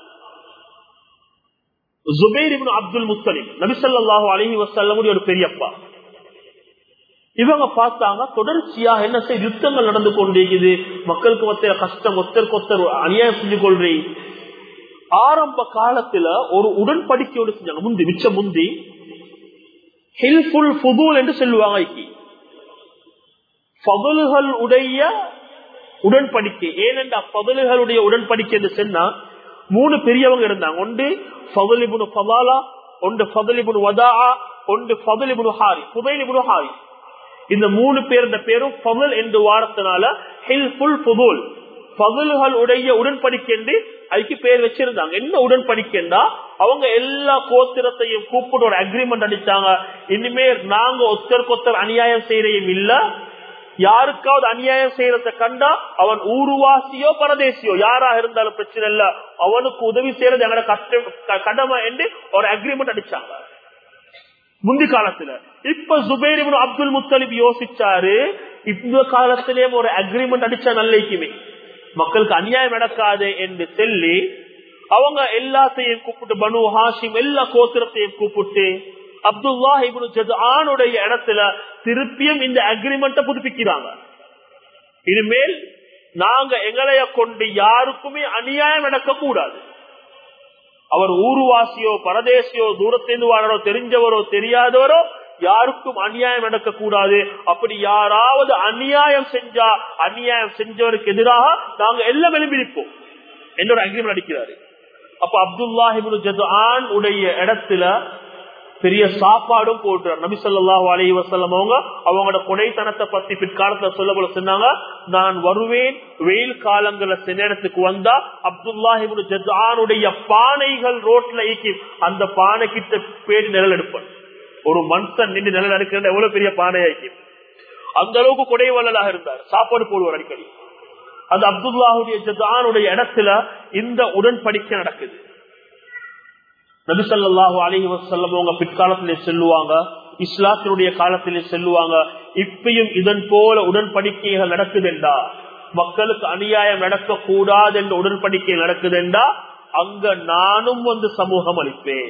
ஜுபேர் அப்துல் முத்தலிம் நபி சல்லாஹூ அலஹி வசல்லமுடைய ஒரு பெரியப்பா இவங்க பார்த்தாங்க தொடர்ச்சியாக என்ன செய்ய யுத்தங்கள் நடந்து கொண்டிருக்குது மக்களுக்கு ஒருத்தர் கஷ்டம் ஒருத்தருக்கு ஒருத்தர் அநியாயம் செஞ்சு கொள்றீங்க ஆரம்ப காலத்துல ஒரு உடன்படிக்கையோடு செஞ்சாங்க முந்தி மிச்ச முந்தி ஹில்ஃபுல் ஃபுதூல் என்று சொல்லுவாங்க பகல்கள் உடைய உடன்படிக்கை ஏனென்றா பகல்களுடைய உடன்படிக்கை என்று சொன்னா மூணு பெரியவங்க இருந்தாங்க ஒன்று பகலிபுனு பவாலா ஒன்று பகலிபுனு வதா ஒன்று பகலிபுனு ஹாரி புதைலிபுனு ஹாரி இந்த மூணு பேர் பேரும் பகல் என்று வாரத்தினால ஹில்ஃபுல் புதுல் பகல்கள் உடைய உடன்படிக்கை என்று அதுக்கு பேர் வச்சிருந்தாங்க என்ன உடன்படிக்கைன்னா அவங்க எல்லா கோத்திரத்தையும் கூப்பிட்டு ஒரு அக்ரிமெண்ட் அடிச்சாங்க இனிமே நாங்க ஒத்தருக்கு ஒத்தர் அநியாயம் செய்யறையும் இல்ல யாருக்காவது அநியாயம் செய்யறத கண்டா அவன் ஊருவாசியோ பரதேசியோ யாராக இருந்தாலும் பிரச்சனை இல்ல அவனுக்கு உதவி செய்யறது எங்களோட கஷ்ட கடமை என்று ஒரு அக்ரிமெண்ட் அடிச்சாங்க முந்தி காலத்துல இப்ப ஜுபேர் அப்துல் முத்தலிப் யோசிச்சாரு இந்த காலத்திலேயும் ஒரு அக்ரிமெண்ட் அடிச்சா நல்லைக்குமே மக்களுக்கு அநியாயம் நடக்காது என்று சொல்லி அவங்க எல்லாத்தையும் கூப்பிட்டு பனு ஹாஷிம் எல்லா கோத்திரத்தையும் கூப்பிட்டு அப்துல்லா இப்னு ஜதுஆனுடைய இடத்துல திருப்பியும் இந்த அக்ரிமெண்ட்டை புதுப்பிக்கிறாங்க இனிமேல் நாங்க எங்களைய கொண்டு யாருக்குமே அநியாயம் நடக்க கூடாது அவர் ஊருவாசியோ பரதேசியோ தூரத்திலிருந்து வாழறோ தெரிஞ்சவரோ தெரியாதவரோ யாருக்கும் அநியாயம் நடக்கக்கூடாது அப்படி யாராவது அநியாயம் செஞ்சா அநியாயம் செஞ்சவருக்கு எதிராக நாங்க எல்லாம் எழுப்பியிருப்போம் என்னோட அக்ரிமெண்ட் அடிக்கிறாரு அப்ப அப்துல்லாஹிபுல் ஜதுஆன் உடைய இடத்துல பெரிய சாப்பாடும் போடுறார் நபி சொல்லாஹு அலி வசல்லம் அவங்க அவங்களோட கொடைத்தனத்தை பத்தி பிற்காலத்துல சொல்ல போல சொன்னாங்க நான் வருவேன் வெயில் காலங்கள்ல சில நேரத்துக்கு வந்தா அப்துல்லாஹிபுல் ஜதுஆனுடைய பானைகள் ரோட்ல ஈக்கி அந்த பானை கிட்ட பேடி நிழல் எடுப்பேன் ஒரு மனுஷன் நின்று நிழல் எடுக்கிற எவ்வளவு பெரிய பானை ஆக்கி அந்த அளவுக்கு கொடைவல்லலாக இருந்தார் சாப்பாடு போடுவார் அடிக்கடி அது அப்துல்லாஹுடைய ஜதானுடைய இடத்துல இந்த உடன்படிக்கை நடக்குது நபிசல்லாஹு அலஹி வசல்லம் அவங்க பிற்காலத்திலே செல்லுவாங்க இஸ்லாத்தினுடைய காலத்திலே செல்லுவாங்க இப்பயும் இதன் போல உடன்படிக்கைகள் நடக்குதுண்டா மக்களுக்கு அநியாயம் நடக்கக்கூடாது என்ற உடன்படிக்கை நடக்குதுண்டா அங்க நானும் வந்து சமூகம் அளிப்பேன்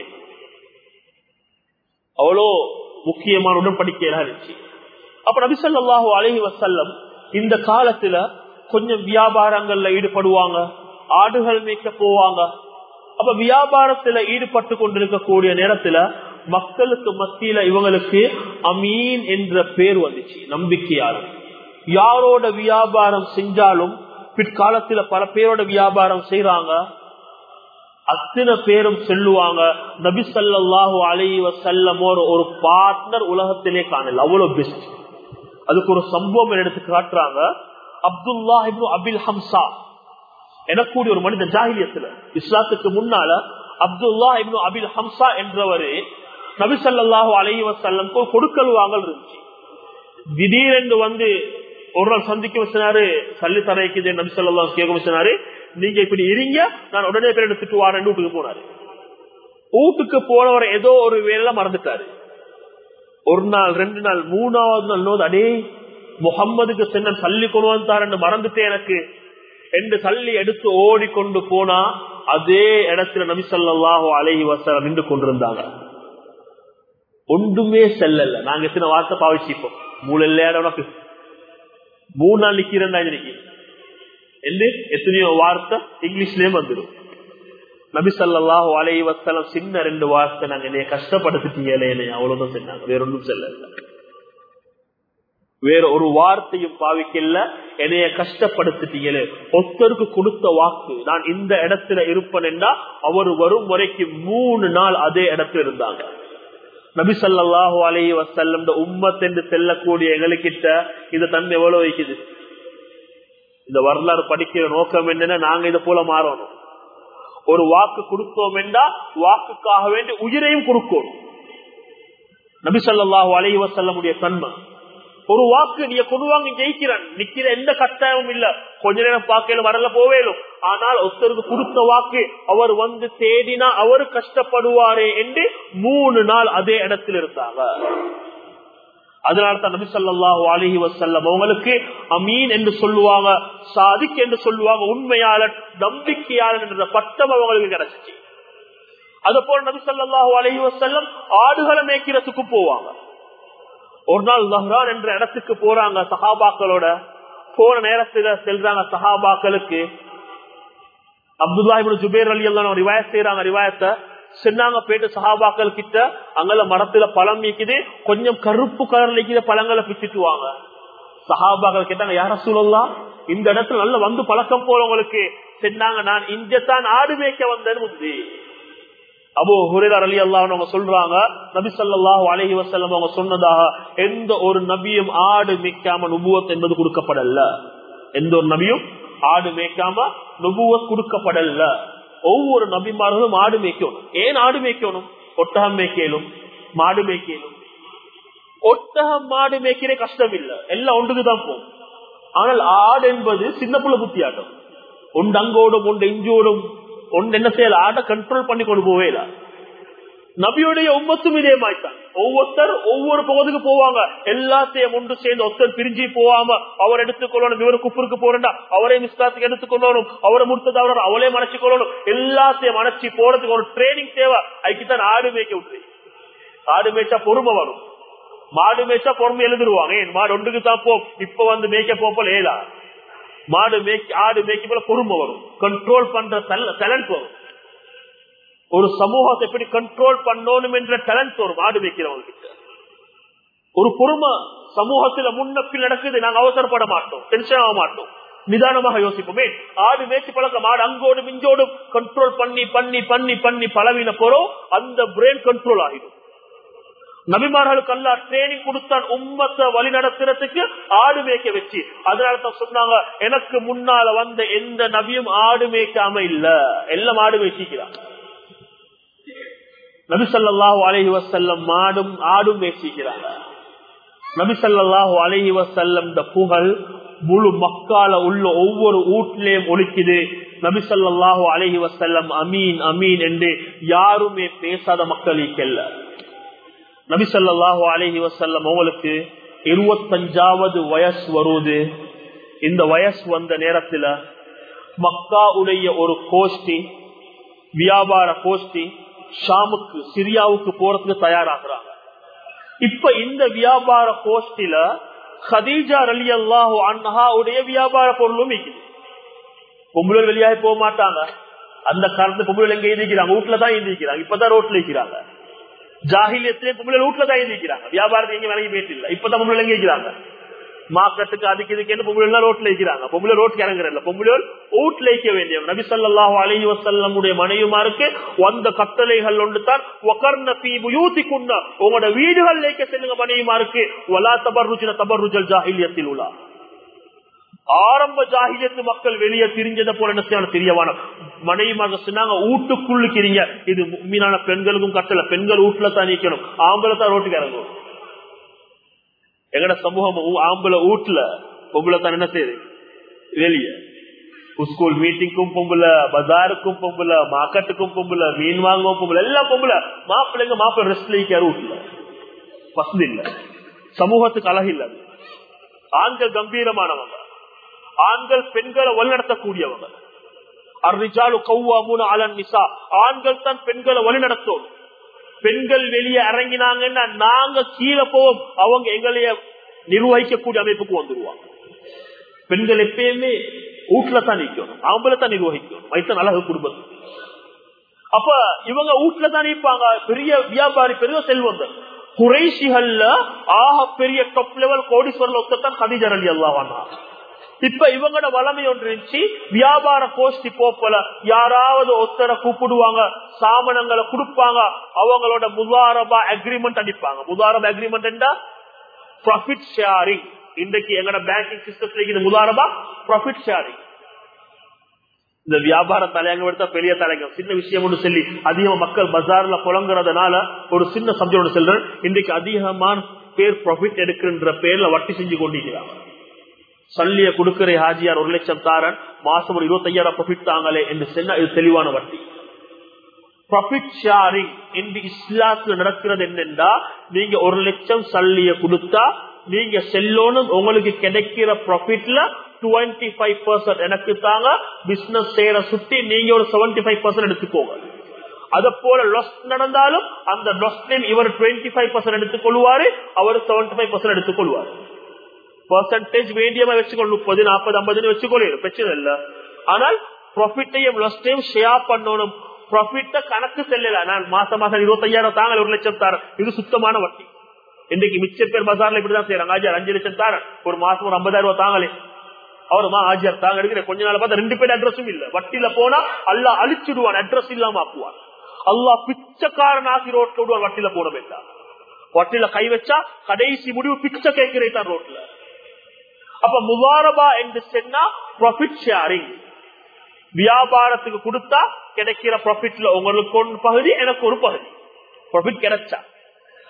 அவ்வளோ முக்கியமான உடன்படிக்கையாக இருந்துச்சு அப்ப நபிசல்லாஹு அலஹி வசல்லம் இந்த காலத்துல கொஞ்சம் வியாபாரங்கள்ல ஈடுபடுவாங்க ஆடுகள் மேய்க்க போவாங்க அப்ப வியாபாரத்துல ஈடுபட்டு கொண்டிருக்கக்கூடிய நேரத்துல மக்களுக்கு மத்தியில இவங்களுக்கு அமீன் என்ற பேர் வந்துச்சு நம்பிக்கையாளர் யாரோட வியாபாரம் செஞ்சாலும் பிற்காலத்துல பல பேரோட வியாபாரம் செய்யறாங்க அத்தனை பேரும் சொல்லுவாங்க நபி சல்லாஹூ அலி வசல்லமோட ஒரு பார்ட்னர் உலகத்திலே காணல அவ்வளவு பெஸ்ட் அதுக்கு ஒரு சம்பவம் எடுத்து காட்டுறாங்க அப்துல்லா இப்னு அபில் ஹம்சா எனக்கூடிய ஒரு மனித ஜாகிலியத்துல இஸ்லாத்துக்கு முன்னால அப்துல்லா இப்னு அபில் ஹம்சா என்றவரு நபிசல்லாஹு அலைஹி வசல்லம் கொடுக்கல் வாங்கல் இருந்துச்சு திடீரென்று வந்து ஒரு நாள் சந்திக்க வச்சினாரு சல்லி தரைக்குது நபிசல்லா கேட்க வச்சினாரு நீங்க இப்படி இருங்க நான் உடனே பேர் எடுத்துட்டு வாரேன் வீட்டுக்கு போனாரு வீட்டுக்கு போனவர் ஏதோ ஒரு வேலை மறந்துட்டாரு ஒரு நாள் ரெண்டு நாள் மூணாவது நாள் நோது அடே முகம்மதுக்கு சென்ன சல்லி கொண்டு வந்தார் என்று மறந்துட்டே எனக்கு என்று சல்லி எடுத்து ஓடிக்கொண்டு போனா அதே இடத்துல நபி சொல்லாஹோ அலஹி வசலம் நின்று கொண்டிருந்தாங்க ஒன்றுமே செல்லல நாங்க எத்தனை வார்த்தை பாவிச்சிப்போம் மூணு உனக்கு மூணு நாள் நிக்கிறேன் இன்னைக்கு என்று எத்தனையோ வார்த்தை இங்கிலீஷ்லயே வந்துடும் நபி சல்லாஹு அலை வசலம் சின்ன ரெண்டு வார்த்தை நாங்க என்னைய கஷ்டப்படுத்திட்டீங்களே என்னைய அவ்வளவுதான் சொன்னாங்க வேற ஒன்றும் செல்லல வேற ஒரு வார்த்தையும் பாவிக்கல என்னைய கஷ்டப்படுத்திட்டீங்களே ஒருத்தருக்கு கொடுத்த வாக்கு நான் இந்த இடத்துல இருப்பேன் அவர் வரும் வரைக்கும் மூணு நாள் அதே இடத்துல இருந்தாங்க நபி சல்லாஹு அலி வசல்லம் உம்மத் என்று செல்லக்கூடிய எங்களுக்கிட்ட இந்த தன்மை எவ்வளவு வைக்குது இந்த வரலாறு படிக்கிற நோக்கம் என்னன்னா நாங்க இதை போல மாறணும் ஒரு வாக்கு கொடுத்தோம் என்றா வாக்குக்காக வேண்டி உயிரையும் கொடுக்கணும் நபி சொல்லாஹு அலி வசல்லமுடைய தன்மை ஒரு வாக்கு நீங்க கொண்டு வாங்க ஜெயிக்கிறான் நிக்கிற எந்த கட்டாயமும் இல்ல கொஞ்ச நேரம் பார்க்கல வரல போவேலும் ஆனால் ஒருத்தருக்கு கொடுத்த வாக்கு அவர் வந்து தேடினா அவரு கஷ்டப்படுவாரே என்று மூணு நாள் அதே இடத்தில் இருந்தாங்க அதனால தான் நபி சொல்லாஹு அலஹி வசல்லம் அவங்களுக்கு அமீன் என்று சொல்லுவாங்க சாதிக் என்று சொல்லுவாங்க உண்மையாளர் நம்பிக்கையாளர் என்ற பட்டம் அவங்களுக்கு கிடைச்சிச்சு அது போல நபி சொல்லாஹு அலஹி வசல்லம் ஆடுகளை மேய்க்கிறதுக்கு போவாங்க ஒரு நாள் லஹ்ரான் என்ற இடத்துக்கு போறாங்க சஹாபாக்களோட போன நேரத்துல செல்றாங்க சஹாபாக்களுக்கு அப்துல்லாஹிபின் ஜுபேர் அலி எல்லாம் ரிவாயத் செய்யறாங்க ரிவாயத்தை சொன்னாங்க போயிட்டு சஹாபாக்கள் கிட்ட அங்கல மரத்துல பழம் நீக்குது கொஞ்சம் கருப்பு கலர்ல நிக்கிற பழங்களை பிச்சுட்டுவாங்க சஹாபாக்கள் கேட்டாங்க யார சூழல்லாம் இந்த இடத்துல நல்ல வந்து பழக்கம் போல உங்களுக்கு சொன்னாங்க நான் இங்கத்தான் ஆடு மேய்க்க வந்தேன்னு முந்தி அபோ ஹுரேர் அலி அல்லாஹ் சொல்றாங்க நபி சல்லாஹூ அலஹி வசல்லம் அவங்க சொன்னதாக எந்த ஒரு நபியும் ஆடு மேய்க்காம நுபுவத் என்பது கொடுக்கப்படல எந்த ஒரு நபியும் ஆடு மேய்க்காம நுபுவத் கொடுக்கப்படல ஒவ்வொரு நபிமார்களும் ஆடு மேய்க்கணும் ஏன் ஆடு மேய்க்கணும் ஒட்டகம் மேய்க்கலும் மாடு மேய்க்கலும் ஒட்டகம் மாடு மேய்க்கிற கஷ்டம் இல்ல எல்லாம் ஒன்றுக்குதான் போகும் ஆனால் ஆடு என்பது சின்ன புள்ள புத்தியாட்டம் ஒன்று அங்கோடும் ஒன்று இஞ்சோடும் ஒன்று என்ன செய்யல ஆட்டை கண்ட்ரோல் பண்ணி கொண்டு போவே இல்ல நபியுடைய உம்மத்தும் இதே மாதிரிதான் ஒவ்வொருத்தர் ஒவ்வொரு பகுதிக்கு போவாங்க எல்லாத்தையும் ஒன்று சேர்ந்து ஒருத்தர் பிரிஞ்சு போவாம அவர் எடுத்துக்கொள்ளணும் இவர் குப்பருக்கு போறா அவரே மிஸ்தாத்துக்கு எடுத்துக்கொள்ளணும் அவரை முடித்தது அவர் அவளே மறைச்சு கொள்ளணும் எல்லாத்தையும் மறைச்சு போறதுக்கு ஒரு ட்ரைனிங் தேவை அதுக்குத்தான் ஆடு மேய்க்க விட்டு ஆடு மேய்ச்சா பொறுமை வரும் மாடு மேய்ச்சா பொறுமை எழுதிருவாங்க ஏன் மாடு ஒன்றுக்கு தான் போ இப்ப வந்து மேய்க்க போப்பல ஏலா மாடு மேய்க்க ஆடு மேய்க்க போல பொறுமை வரும் கண்ட்ரோல் பண்ற டேலண்ட் வரும் ஒரு சமூகத்தை எப்படி கண்ட்ரோல் பண்ணணும் என்ற டேலண்ட் வரும் ஆடு மேய்க்கிறவங்க கிட்ட ஒரு பொறுமை சமூகத்துல முன்னப்பில் நடக்குது நாங்க அவசரப்பட மாட்டோம் டென்ஷன் ஆக மாட்டோம் நிதானமாக யோசிப்போமே ஆடு மேய்ச்சி பழக்கம் ஆடு அங்கோடும் இங்கோடும் கண்ட்ரோல் பண்ணி பண்ணி பண்ணி பண்ணி பழவின போறோம் அந்த பிரெயின் கண்ட்ரோல் ஆகிடும் நபிமார்களுக்கு அல்லா ட்ரைனிங் கொடுத்தான் உம்மத்தை வழி நடத்துறதுக்கு ஆடு மேய்க்க வச்சு அதனால தான் சொன்னாங்க எனக்கு முன்னால வந்த எந்த நபியும் ஆடு மேய்க்காம இல்ல எல்லாம் ஆடு மேய்ச்சிக்கிறான் நபிசல்லாஹு அலஹி வசல்லம் மாடும் ஆடும் மேய்ச்சிக்கிறாங்க நபிசல்லாஹு அலஹி வசல்லம் புகழ் முழு மக்கால உள்ள ஒவ்வொரு வீட்டிலையும் ஒழிக்குது நபிசல்லாஹு அலஹி வசல்லம் அமீன் அமீன் என்று யாருமே பேசாத மக்களுக்கல்ல நபிசல்லாஹு அலஹி வசல்லம் அவங்களுக்கு இருபத்தஞ்சாவது வயசு வருவது இந்த வயசு வந்த நேரத்துல மக்காவுடைய ஒரு கோஷ்டி வியாபார கோஷ்டி ஷாமுக்கு சிரியாவுக்கு போறதுக்கு தயாராகிறாங்க இப்ப இந்த வியாபார கோஷ்டில ஹதீஜா அலி அல்லாஹு அண்ணஹாவுடைய வியாபார பொருளும் இருக்குது பொம்பளை வெளியாக போக மாட்டாங்க அந்த காலத்து பொம்பளை எங்க எழுதிக்கிறாங்க வீட்டுல தான் எழுதிக்கிறாங்க இப்பதான் ரோட்ல இருக்கிறாங்க ஜாகிலியத்திலே பொம்பளை வீட்டுல தான் எழுதிக்கிறாங்க வியாபாரத்தை எங்க விலகி போயிட்டு இல்ல இப்பதான் பொம்பளை எங்க இருக்கிறாங்க மார்க்கெட்டுக்கு அதுக்கு இதுக்கு பொம்பளை எல்லாம் ரோட்ல இருக்கிறாங்க பொம்பளை ரோட்டுக்கு இறங்குறல பொம்பளை வீட்டுல வைக்க வேண்டிய நபி சொல்லாஹு அலஹி வசல்லமுடைய மனைவிமாருக்கு வந்த கட்டளைகள் ஒன்று தான் உங்களோட வீடுகள் வைக்க செல்லுங்க மனைவிமாருக்கு வலா தபர்ருச்சின தபர்ருஜல் ஜாகிலியத்தில் உள்ள ஆரம்ப ஜாகிலியத்து மக்கள் வெளியே திரிஞ்சதை போல என்ன செய்யணும் தெரியவான மனைவிமாக சொன்னாங்க வீட்டுக்குள்ளுக்கிறீங்க இது மீனான பெண்களுக்கும் கட்டல பெண்கள் வீட்டுல தான் நிக்கணும் ஆம்பளை தான் ரோட்டுக்கு இறங்கும் எங்கட சமூகம் ஆம்பளை வீட்டுல பொம்பளை தான் என்ன செய்யுது வெளியே ஸ்கூல் மீட்டிங்க்கும் பொம்புல பஜாருக்கும் பொம்புல மார்க்கெட்டுக்கும் பொம்புல மீன் வாங்கவும் பொம்புல எல்லாம் பொம்புல மாப்பிள்ளைங்க மாப்பிள்ளை ரெஸ்ட்ல இருக்காரு வீட்டுல வசதி இல்ல சமூகத்துக்கு அழகு இல்ல ஆண்கள் கம்பீரமானவங்க ஆண்கள் பெண்களை வழிநடத்தக்கூடியவங்க அர்ரிஜாலு கௌவாமுன அலன் நிசா ஆண்கள் தான் பெண்களை வழிநடத்தும் பெண்கள் வெளியே இறங்கினாங்கன்னா நாங்க கீழே போவோம் அவங்க எங்களைய நிர்வகிக்கக்கூடிய அமைப்புக்கு வந்துருவாங்க பெண்கள் எப்பயுமே வீட்டுல தான் நிக்கணும் அவங்கள தான் நிர்வகிக்கணும் வைத்த அழகு குடும்பத்துக்கு அப்ப இவங்க வீட்டுல தான் நிற்பாங்க பெரிய வியாபாரி பெரிய செல்வந்தர் குறைசிகள்ல ஆக பெரிய டாப் லெவல் கோடீஸ்வரர் ஒருத்தான் கதிஜர் அலி அல்லாவானா இப்ப இவங்களோட வளமை ஒன்று இருந்துச்சு வியாபார கோஷ்டி போப்பல யாராவது ஒருத்தரை கூப்பிடுவாங்க சாமனங்களை கொடுப்பாங்க அவங்களோட முதாரபா அக்ரிமெண்ட் அடிப்பாங்க முதாரபா அக்ரிமெண்ட் என்றா ப்ராஃபிட் ஷேரிங் இன்றைக்கு எங்கட பேங்கிங் சிஸ்டத்துல முதாரபா ப்ராஃபிட் ஷேரிங் இந்த வியாபார தலையங்கம் எடுத்தா பெரிய தலையங்கம் சின்ன விஷயம் ஒன்று சொல்லி அதிகமா மக்கள் பஜார்ல புலங்குறதுனால ஒரு சின்ன சப்ஜெக்ட் சொல்றேன் இன்றைக்கு அதிகமான பேர் ப்ராஃபிட் எடுக்கின்ற பேர்ல வட்டி செஞ்சு கொண்டிருக்கிறாங்க சல்லிய கொடுக்கிற ஹாஜியார் ஒரு லட்சம் தாரன் மாசம் ஒரு இருபத்தையாயிரம் ப்ராஃபிட் தாங்களே என்று சொன்னா இது தெளிவான வட்டி ப்ராஃபிட் ஷேரிங் என்று இஸ்லாத்துல நடக்கிறது என்னென்றா நீங்க ஒரு லட்சம் சல்லிய கொடுத்தா நீங்க செல்லோனும் உங்களுக்கு கிடைக்கிற ப்ராஃபிட்ல டுவெண்ட்டி ஃபைவ் பர்சன்ட் எனக்கு தாங்க பிசினஸ் செய்யற சுத்தி நீங்க ஒரு செவன்டி ஃபைவ் பர்சன்ட் எடுத்துக்கோங்க அத போல லொஸ் நடந்தாலும் அந்த லொஸ்லையும் இவர் டுவெண்ட்டி ஃபைவ் பர்சன்ட் எடுத்துக்கொள்வாரு அவர் செவன்டி ஃபைவ் பர்சன்ட் எடுத்துக்கொள்வார் பர்சன்டேஜ் வேண்டியமா வச்சுக்கொள்ளும் முப்பது நாற்பது ஐம்பதுன்னு வச்சுக்கொள்ளும் பிரச்சனை இல்ல ஆனால் ப்ராஃபிட்டையும் லொஸ்டையும் ஷேர் பண்ணணும் ப்ராஃபிட்ட கணக்கு செல்லல நான் மாசம் மாசம் இருபத்தையாயிரம் தாங்க ஒரு லட்சம் தாரேன் இது சுத்தமான வட்டி இன்னைக்கு மிச்ச பேர் பசார்ல இப்படிதான் செய்யறாங்க ஆஜியார் அஞ்சு லட்சம் தாரேன் ஒரு மாசம் ஒரு ஐம்பதாயிரம் ரூபாய் தாங்களே அவருமா ஆஜியார் தாங்க எடுக்கிற கொஞ்ச நாள் பார்த்தா ரெண்டு பேர் அட்ரஸும் இல்ல வட்டியில போனா அல்லா அழிச்சுடுவான் அட்ரஸ் இல்லாம ஆக்குவான் அல்லா பிச்சைக்காரன் ஆக்கி ரோட்ல விடுவான் வட்டியில போன வேண்டாம் வட்டியில கை வச்சா கடைசி முடிவு பிச்சை கேட்கிறேன் ரோட்ல அப்ப முபாரபா என்று சொன்னா ப்ராஃபிட் ஷேரிங் வியாபாரத்துக்கு கொடுத்தா கிடைக்கிற ப்ராஃபிட்ல உங்களுக்கு ஒரு பகுதி எனக்கு ஒரு பகுதி ப்ராஃபிட் கிடைச்சா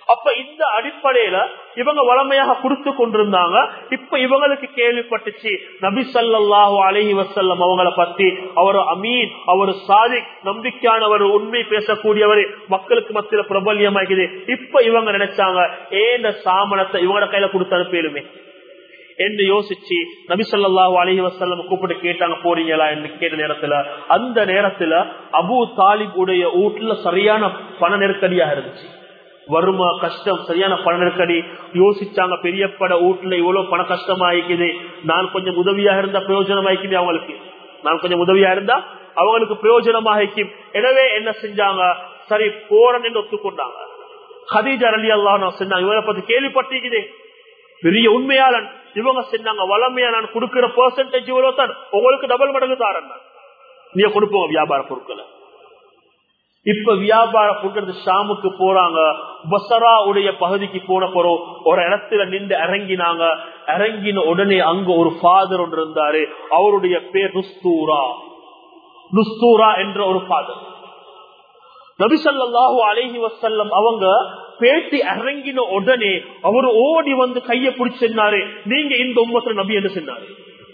அப்ப இந்த அடிப்படையில இவங்க வளமையாக கொடுத்து கொண்டிருந்தாங்க இப்ப இவங்களுக்கு கேள்விப்பட்டுச்சு நபி சல்லாஹூ அலஹி வசல்லம் அவங்களை பத்தி அவர் அமீன் அவர் சாதிக் நம்பிக்கையானவர் உண்மை பேசக்கூடியவர் மக்களுக்கு மத்தியில பிரபல்யமாக்குது இப்ப இவங்க நினைச்சாங்க ஏன் சாமனத்தை இவங்களோட கையில கொடுத்து அனுப்பிடுமே என்று யோசிச்சு நபி சொல்லாஹு அலஹி வசல்லம் கூப்பிட்டு கேட்டாங்க போறீங்களா என்று கேட்ட நேரத்துல அந்த நேரத்துல அபு தாலிப் உடைய வீட்டுல சரியான பண நெருக்கடியாக இருந்துச்சு வறுமை கஷ்டம் சரியான பண நெருக்கடி யோசிச்சாங்க பெரிய பட வீட்டுல இவ்வளவு பண கஷ்டமா ஆயிக்குது நான் கொஞ்சம் உதவியா இருந்தா பிரயோஜனம் ஆயிக்குது அவங்களுக்கு நான் கொஞ்சம் உதவியா இருந்தா அவங்களுக்கு பிரயோஜனமாக ஆயிக்கும் எனவே என்ன செஞ்சாங்க சரி போறன் என்று ஒத்துக்கொண்டாங்க ஹதீஜா அலி அல்லா சொன்னாங்க இவரை பத்தி கேள்விப்பட்டிருக்குதே பெரிய உண்மையாளன் இவங்க சொன்னாங்க வளமையா நான் கொடுக்கிற பெர்சன்டேஜ் இவ்வளவு தான் உங்களுக்கு டபுள் மடங்கு தாரன் நீங்க கொடுப்போம் வியாபார பொருட்களை இப்ப வியாபார பொருட்கள் ஷாமுக்கு போறாங்க பசரா உடைய பகுதிக்கு போன போறோம் ஒரு இடத்துல நின்று இறங்கினாங்க இறங்கின உடனே அங்க ஒரு ஃபாதர் ஒன்று இருந்தாரு அவருடைய பேர் நுஸ்தூரா நுஸ்தூரா என்ற ஒரு ஃபாதர் நபிசல்லாஹு அலஹி வசல்லம் அவங்க பேட்டி இறங்கின உடனே அவர் ஓடி வந்து கைய பிடிச்சிருந்தாரு நீங்க இந்த உம்மத்துல நபி என்று சொன்னாரு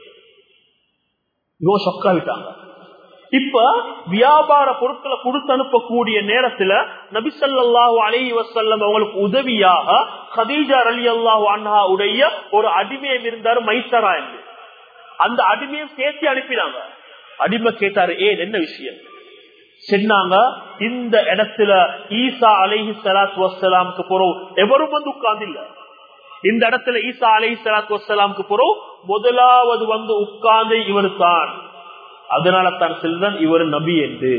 இவங்க சொக்கா விட்டாங்க இப்ப வியாபார பொருட்களை கொடுத்து அனுப்பக்கூடிய நேரத்துல நபிசல்லாஹு அலஹி வசல்லம் அவங்களுக்கு உதவியாக ஹதீஜா அலி அல்லாஹு அண்ணா உடைய ஒரு அடிமையம் இருந்தாரு மைசரா என்று அந்த அடிமையம் சேர்த்து அனுப்பினாங்க அடிமை கேட்டாரு ஏன் என்ன விஷயம் சொன்னாங்க இந்த இடத்துல ஈசா அலைஹி சலாத்து வசலாமுக்கு போறோம் எவரும் வந்து உட்கார்ந்து இல்ல இந்த இடத்துல ஈசா அலைஹி சலாத்து வசலாமுக்கு போறோம் முதலாவது வந்து உட்கார்ந்து இவர் தான் அதனால தான் செல்வன் இவர் நபி என்று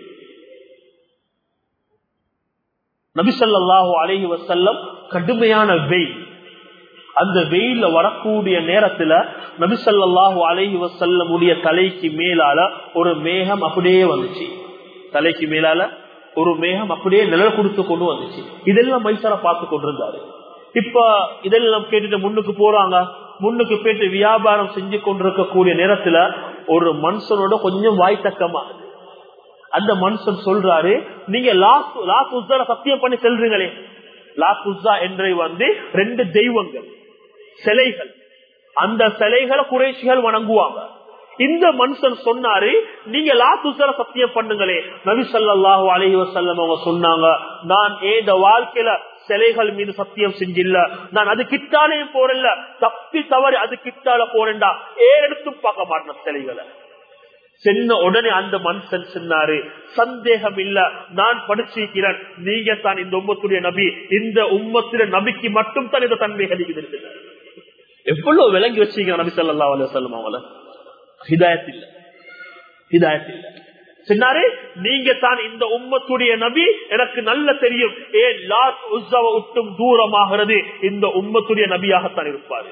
நபி சொல்லாஹு அலஹி வசல்லம் கடுமையான வெயில் அந்த வெயில வரக்கூடிய நேரத்துல நபிசல்லாஹு அலஹி வசல்லமுடைய தலைக்கு மேலால ஒரு மேகம் அப்படியே வந்துச்சு தலைக்கு மேலால ஒரு மேகம் அப்படியே நிழல் கொடுத்து கொண்டு வந்துச்சு இதெல்லாம் மைசார பார்த்து கொண்டிருந்தாரு இப்ப இதெல்லாம் கேட்டுட்டு முன்னுக்கு போறாங்க முன்னுக்கு போயிட்டு வியாபாரம் செஞ்சு கொண்டிருக்கக்கூடிய நேரத்துல ஒரு மனுஷனோட கொஞ்சம் வாய்த்தக்கமா அந்த மனுஷன் சொல்றாரு நீங்க லாஸ் லாஸ் உஸ்தான சத்தியம் பண்ணி செல்றீங்களே லாஸ் உஸ்தா என்றை வந்து ரெண்டு தெய்வங்கள் சிலைகள் அந்த சிலைகளை குறைச்சிகள் வணங்குவாங்க இந்த மனுஷன் சொன்னாரு நீங்க லாத்துசர சத்தியம் பண்ணுங்களே நபி சொல்லாஹு அலஹி வசல்லம் அவங்க சொன்னாங்க நான் ஏத வாழ்க்கையில சிலைகள் மீது சத்தியம் செஞ்சில்ல நான் அது கிட்டாலே போறல தப்பி தவறி அது கிட்டால போறேன்டா ஏன் எடுத்தும் பார்க்க மாட்டேன் சிலைகளை சென்ன உடனே அந்த மனுஷன் சொன்னாரு சந்தேகம் இல்ல நான் படிச்சிருக்கிறேன் நீங்க தான் இந்த உம்மத்துடைய நபி இந்த உம்மத்துடைய நபிக்கு மட்டும் தான் இந்த தன்மை கழிக்குது எவ்வளவு விளங்கி வச்சிருக்கேன் நபி சொல்லா அலி சொல்லம் அவங்கள ஹிதாயத் இல்ல ஹிதாயத் இல்ல சொன்னாரு நீங்க தான் இந்த உம்மத்துடைய நபி எனக்கு நல்ல தெரியும் ஏன் லாத் உஸ்ஸவ விட்டும் தூரமாகிறது இந்த உம்மத்துடைய நபியாகத்தான் இருப்பாரு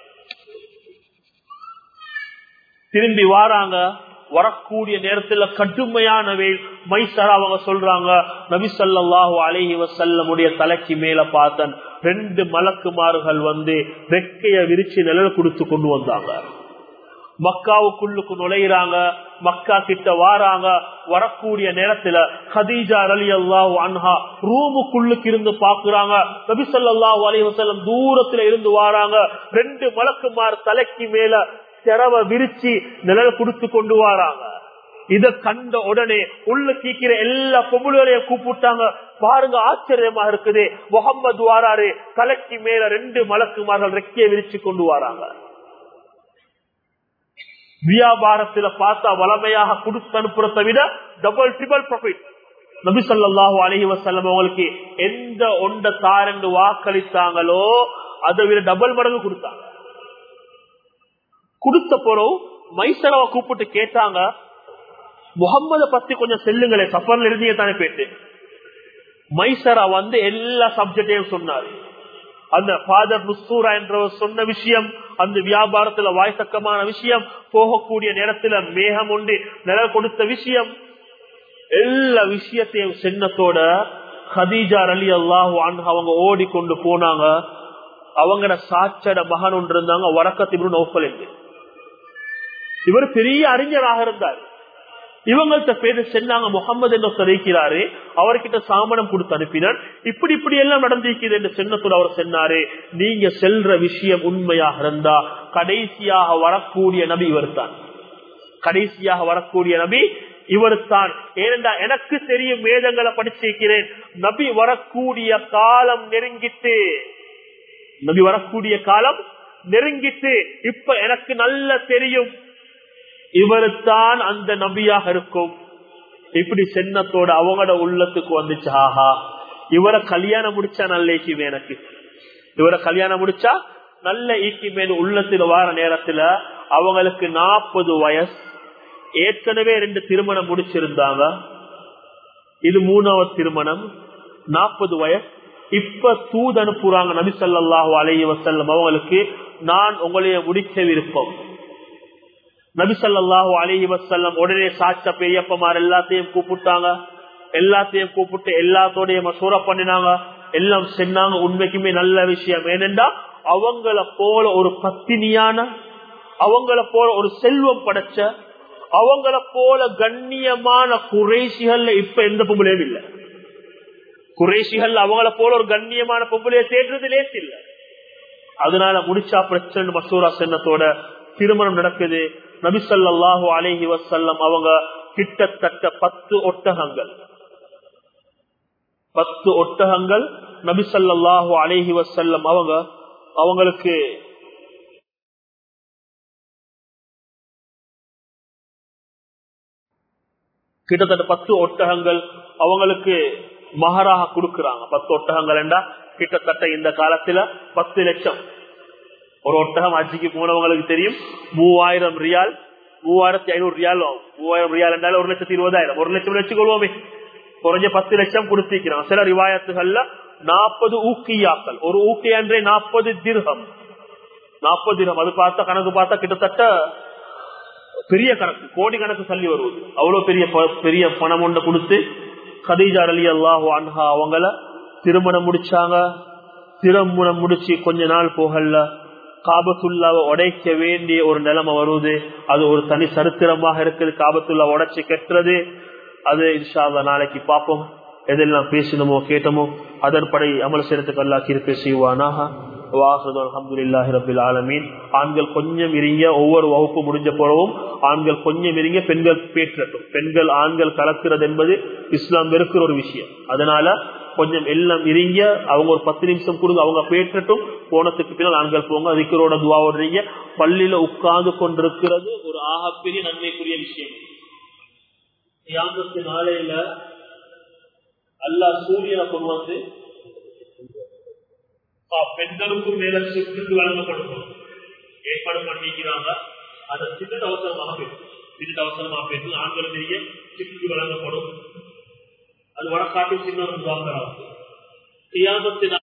திரும்பி வாராங்க வரக்கூடிய நேரத்துல கடுமையான வெயில் மைசரா அவங்க சொல்றாங்க நபி சொல்லாஹு அலஹி வசல்லமுடைய தலைக்கு மேல பார்த்தன் ரெண்டு மலக்குமார்கள் வந்து ரெக்கைய விரிச்சு நிழல் கொடுத்து கொண்டு வந்தாங்க மக்காவுக்குள்ளுக்கு நுழையிறாங்க மக்கா கிட்ட வாராங்க வரக்கூடிய நேரத்துல ஹதீஜா அலி அல்லாஹு அன்ஹா ரூமுக்குள்ளுக்கு இருந்து பாக்குறாங்க நபிசல்லாஹு அலி வசல்லம் தூரத்துல இருந்து வாராங்க ரெண்டு மலக்குமார் தலைக்கு மேல செரவ விரிச்சு நிழல் கொடுத்து கொண்டு வாராங்க இத கண்ட உடனே உள்ள கீக்கிற எல்லா பொம்பளையும் கூப்பிட்டாங்க பாருங்க ஆச்சரியமா இருக்குது முகம்மது வாராரு தலைக்கு மேல ரெண்டு மலக்குமார்கள் ரெக்கையை விரிச்சு கொண்டு வராங்க வியாபாரத்துல பார்த்தா வளமையாக கொடுத்து அனுப்புறதை விட டபுள் ட்ரிபிள் ப்ராஃபிட் நபி சொல்லாஹு அலஹி வசல்லம் அவங்களுக்கு எந்த ஒண்ட தாரெண்டு வாக்களித்தாங்களோ அதை விட டபுள் மடங்கு கொடுத்தாங்க கொடுத்த போறோம் மைசரவை கூப்பிட்டு கேட்டாங்க முகம்மத பத்தி கொஞ்சம் செல்லுங்களே சஃபர்ல இருந்தீங்க தானே போயிட்டு மைசரா வந்து எல்லா சப்ஜெக்டையும் சொன்னாரு அந்த ஃபாதர் நுஸ்தூரா என்றவர் சொன்ன விஷயம் அந்த வியாபாரத்துல வாய்த்தக்கமான விஷயம் போகக்கூடிய நேரத்துல மேகம் உண்டு நிழல் கொடுத்த விஷயம் எல்லா விஷயத்தையும் சின்னத்தோட ஹதீஜா அலி அல்லாஹு அவங்க ஓடி கொண்டு போனாங்க அவங்கட சாச்சட மகன் ஒன்று இருந்தாங்க வரக்கத்திபுரு நோக்கல் என்று இவர் பெரிய அறிஞராக இருந்தார் இவங்கள்ட்ட பேரு சென்னாங்க முகமது என்று இருக்கிறாரு அவர்கிட்ட சாமனம் கொடுத்து அனுப்பினார் இப்படி இப்படி எல்லாம் நடந்திருக்கிறது என்று சென்னத்தோடு அவர் சொன்னாரு நீங்க செல்ற விஷயம் உண்மையாக இருந்தா கடைசியாக வரக்கூடிய நபி இவர் தான் கடைசியாக வரக்கூடிய நபி இவர் தான் ஏனென்றா எனக்கு தெரியும் வேதங்களை படிச்சிருக்கிறேன் நபி வரக்கூடிய காலம் நெருங்கிட்டு நபி வரக்கூடிய காலம் நெருங்கிட்டு இப்ப எனக்கு நல்ல தெரியும் இவருத்தான் அந்த நபியாக இருக்கும் இப்படி சென்னத்தோட அவங்களோட உள்ளத்துக்கு வந்துச்சு ஆஹா இவரை கல்யாணம் முடிச்சா நல்ல ஈக்கிமே எனக்கு இவரை கல்யாணம் முடிச்சா நல்ல ஈக்கிமே உள்ளத்துல வார நேரத்துல அவங்களுக்கு நாற்பது வயசு ஏற்கனவே ரெண்டு திருமணம் முடிச்சிருந்தாங்க இது மூணாவது திருமணம் நாற்பது வயசு இப்ப தூது அனுப்புறாங்க நபி சொல்லாஹு அலைய வசல்லம் அவங்களுக்கு நான் உங்களைய முடிச்ச விருப்பம் நபி சொல்லாஹு அலைஹி வசல்லம் உடனே சாட்ச பெரியப்பமார் எல்லாத்தையும் கூப்பிட்டாங்க எல்லாத்தையும் கூப்பிட்டு எல்லாத்தோடைய மசூரா பண்ணினாங்க எல்லாம் சொன்னாங்க உண்மைக்குமே நல்ல விஷயம் ஏனென்றா அவங்கள போல ஒரு பத்தினியான அவங்கள போல ஒரு செல்வம் படைச்ச அவங்கள போல கண்ணியமான குறைசிகள்ல இப்ப எந்த பொம்பளையும் இல்லை குறைசிகள் அவங்கள போல ஒரு கண்ணியமான பொம்பளைய தேடுறது லேஸ் இல்ல அதனால முடிச்சா பிரச்சனை மசூரா சென்னத்தோட திருமணம் நடக்குது நபிசல்லாஹு அலேஹி வசல்லம் அவங்க கிட்டத்தட்ட பத்து ஒட்டகங்கள் பத்து ஒட்டகங்கள் நபிசல்லாஹு அலேஹி வசல்லம் அவங்க அவங்களுக்கு கிட்டத்தட்ட பத்து ஒட்டகங்கள் அவங்களுக்கு மகராக கொடுக்கறாங்க பத்து ஒட்டகங்கள் என்றா கிட்டத்தட்ட இந்த காலத்துல பத்து லட்சம் ஒரு ஒட்டகம் அஜிக்கு போனவங்களுக்கு தெரியும் மூவாயிரம் ரியால் மூவாயிரத்தி ஐநூறு ரியால் மூவாயிரம் ரியால் என்றாலும் ஒரு லட்சத்தி இருபதாயிரம் ஒரு லட்சம் வச்சுக்கொள்வோமே குறைஞ்ச பத்து லட்சம் கொடுத்திருக்கிறான் சில ரிவாயத்துகள்ல நாற்பது ஊக்கியாக்கள் ஒரு ஊக்கி என்றே நாற்பது திர்கம் நாற்பது திர்கம் அது பார்த்தா கணக்கு பார்த்தா கிட்டத்தட்ட பெரிய கணக்கு கோடி கணக்கு தள்ளி வருவது அவ்வளவு பெரிய பெரிய பணம் ஒன்று கொடுத்து கதீஜா அலி அல்லாஹு அன்ஹா அவங்கள திருமணம் முடிச்சாங்க திருமணம் முடிச்சு கொஞ்ச நாள் போகல காபத்துல்லாவை உடைக்க வேண்டிய ஒரு நிலைமை வருது அது ஒரு தனி சரித்திரமாக இருக்குது காபத்துல்லா உடைச்சு கெட்டுறது அது இன்ஷா நாளைக்கு பார்ப்போம் எதெல்லாம் பேசணுமோ கேட்டோமோ அதன்படி அமல் செய்யறதுக்கு அல்லா கிருப்பை செய்வானாக ஆண்கள் கொஞ்சம் இருங்க ஒவ்வொரு வகுப்பு முடிஞ்ச போறவும் ஆண்கள் கொஞ்சம் இருங்க பெண்கள் பேற்றட்டும் பெண்கள் ஆண்கள் கலக்கிறது என்பது இஸ்லாம் வெறுக்கிற ஒரு விஷயம் அதனால கொஞ்சம் எல்லாம் இருங்க அவங்க ஒரு பத்து நிமிஷம் கொடுங்க அவங்க பேற்றட்டும் போனதுக்கு பின்னால் ஆண்கள் போங்க அதுக்கரோட துவா ஓடுறீங்க பள்ளியில உட்கார்ந்து கொண்டிருக்கிறது ஒரு ஆகப்பெரிய நன்மைக்குரிய விஷயம் தியாகத்து நாளையில அல்லா சூரியனை கொண்டு வந்து பெண்களுக்கும் மேல சிற்றுக்கு வழங்கப்படும் ஏற்பாடு பண்ணிக்கிறாங்க அதை சிட்டு அவசரமாக பேசும் சிட்டு அவசரமாக பேசும் ஆண்களும் பெரிய சிற்றுக்கு வழங்கப்படும் அது வடக்காட்டு சின்ன ஒரு உதாரணம்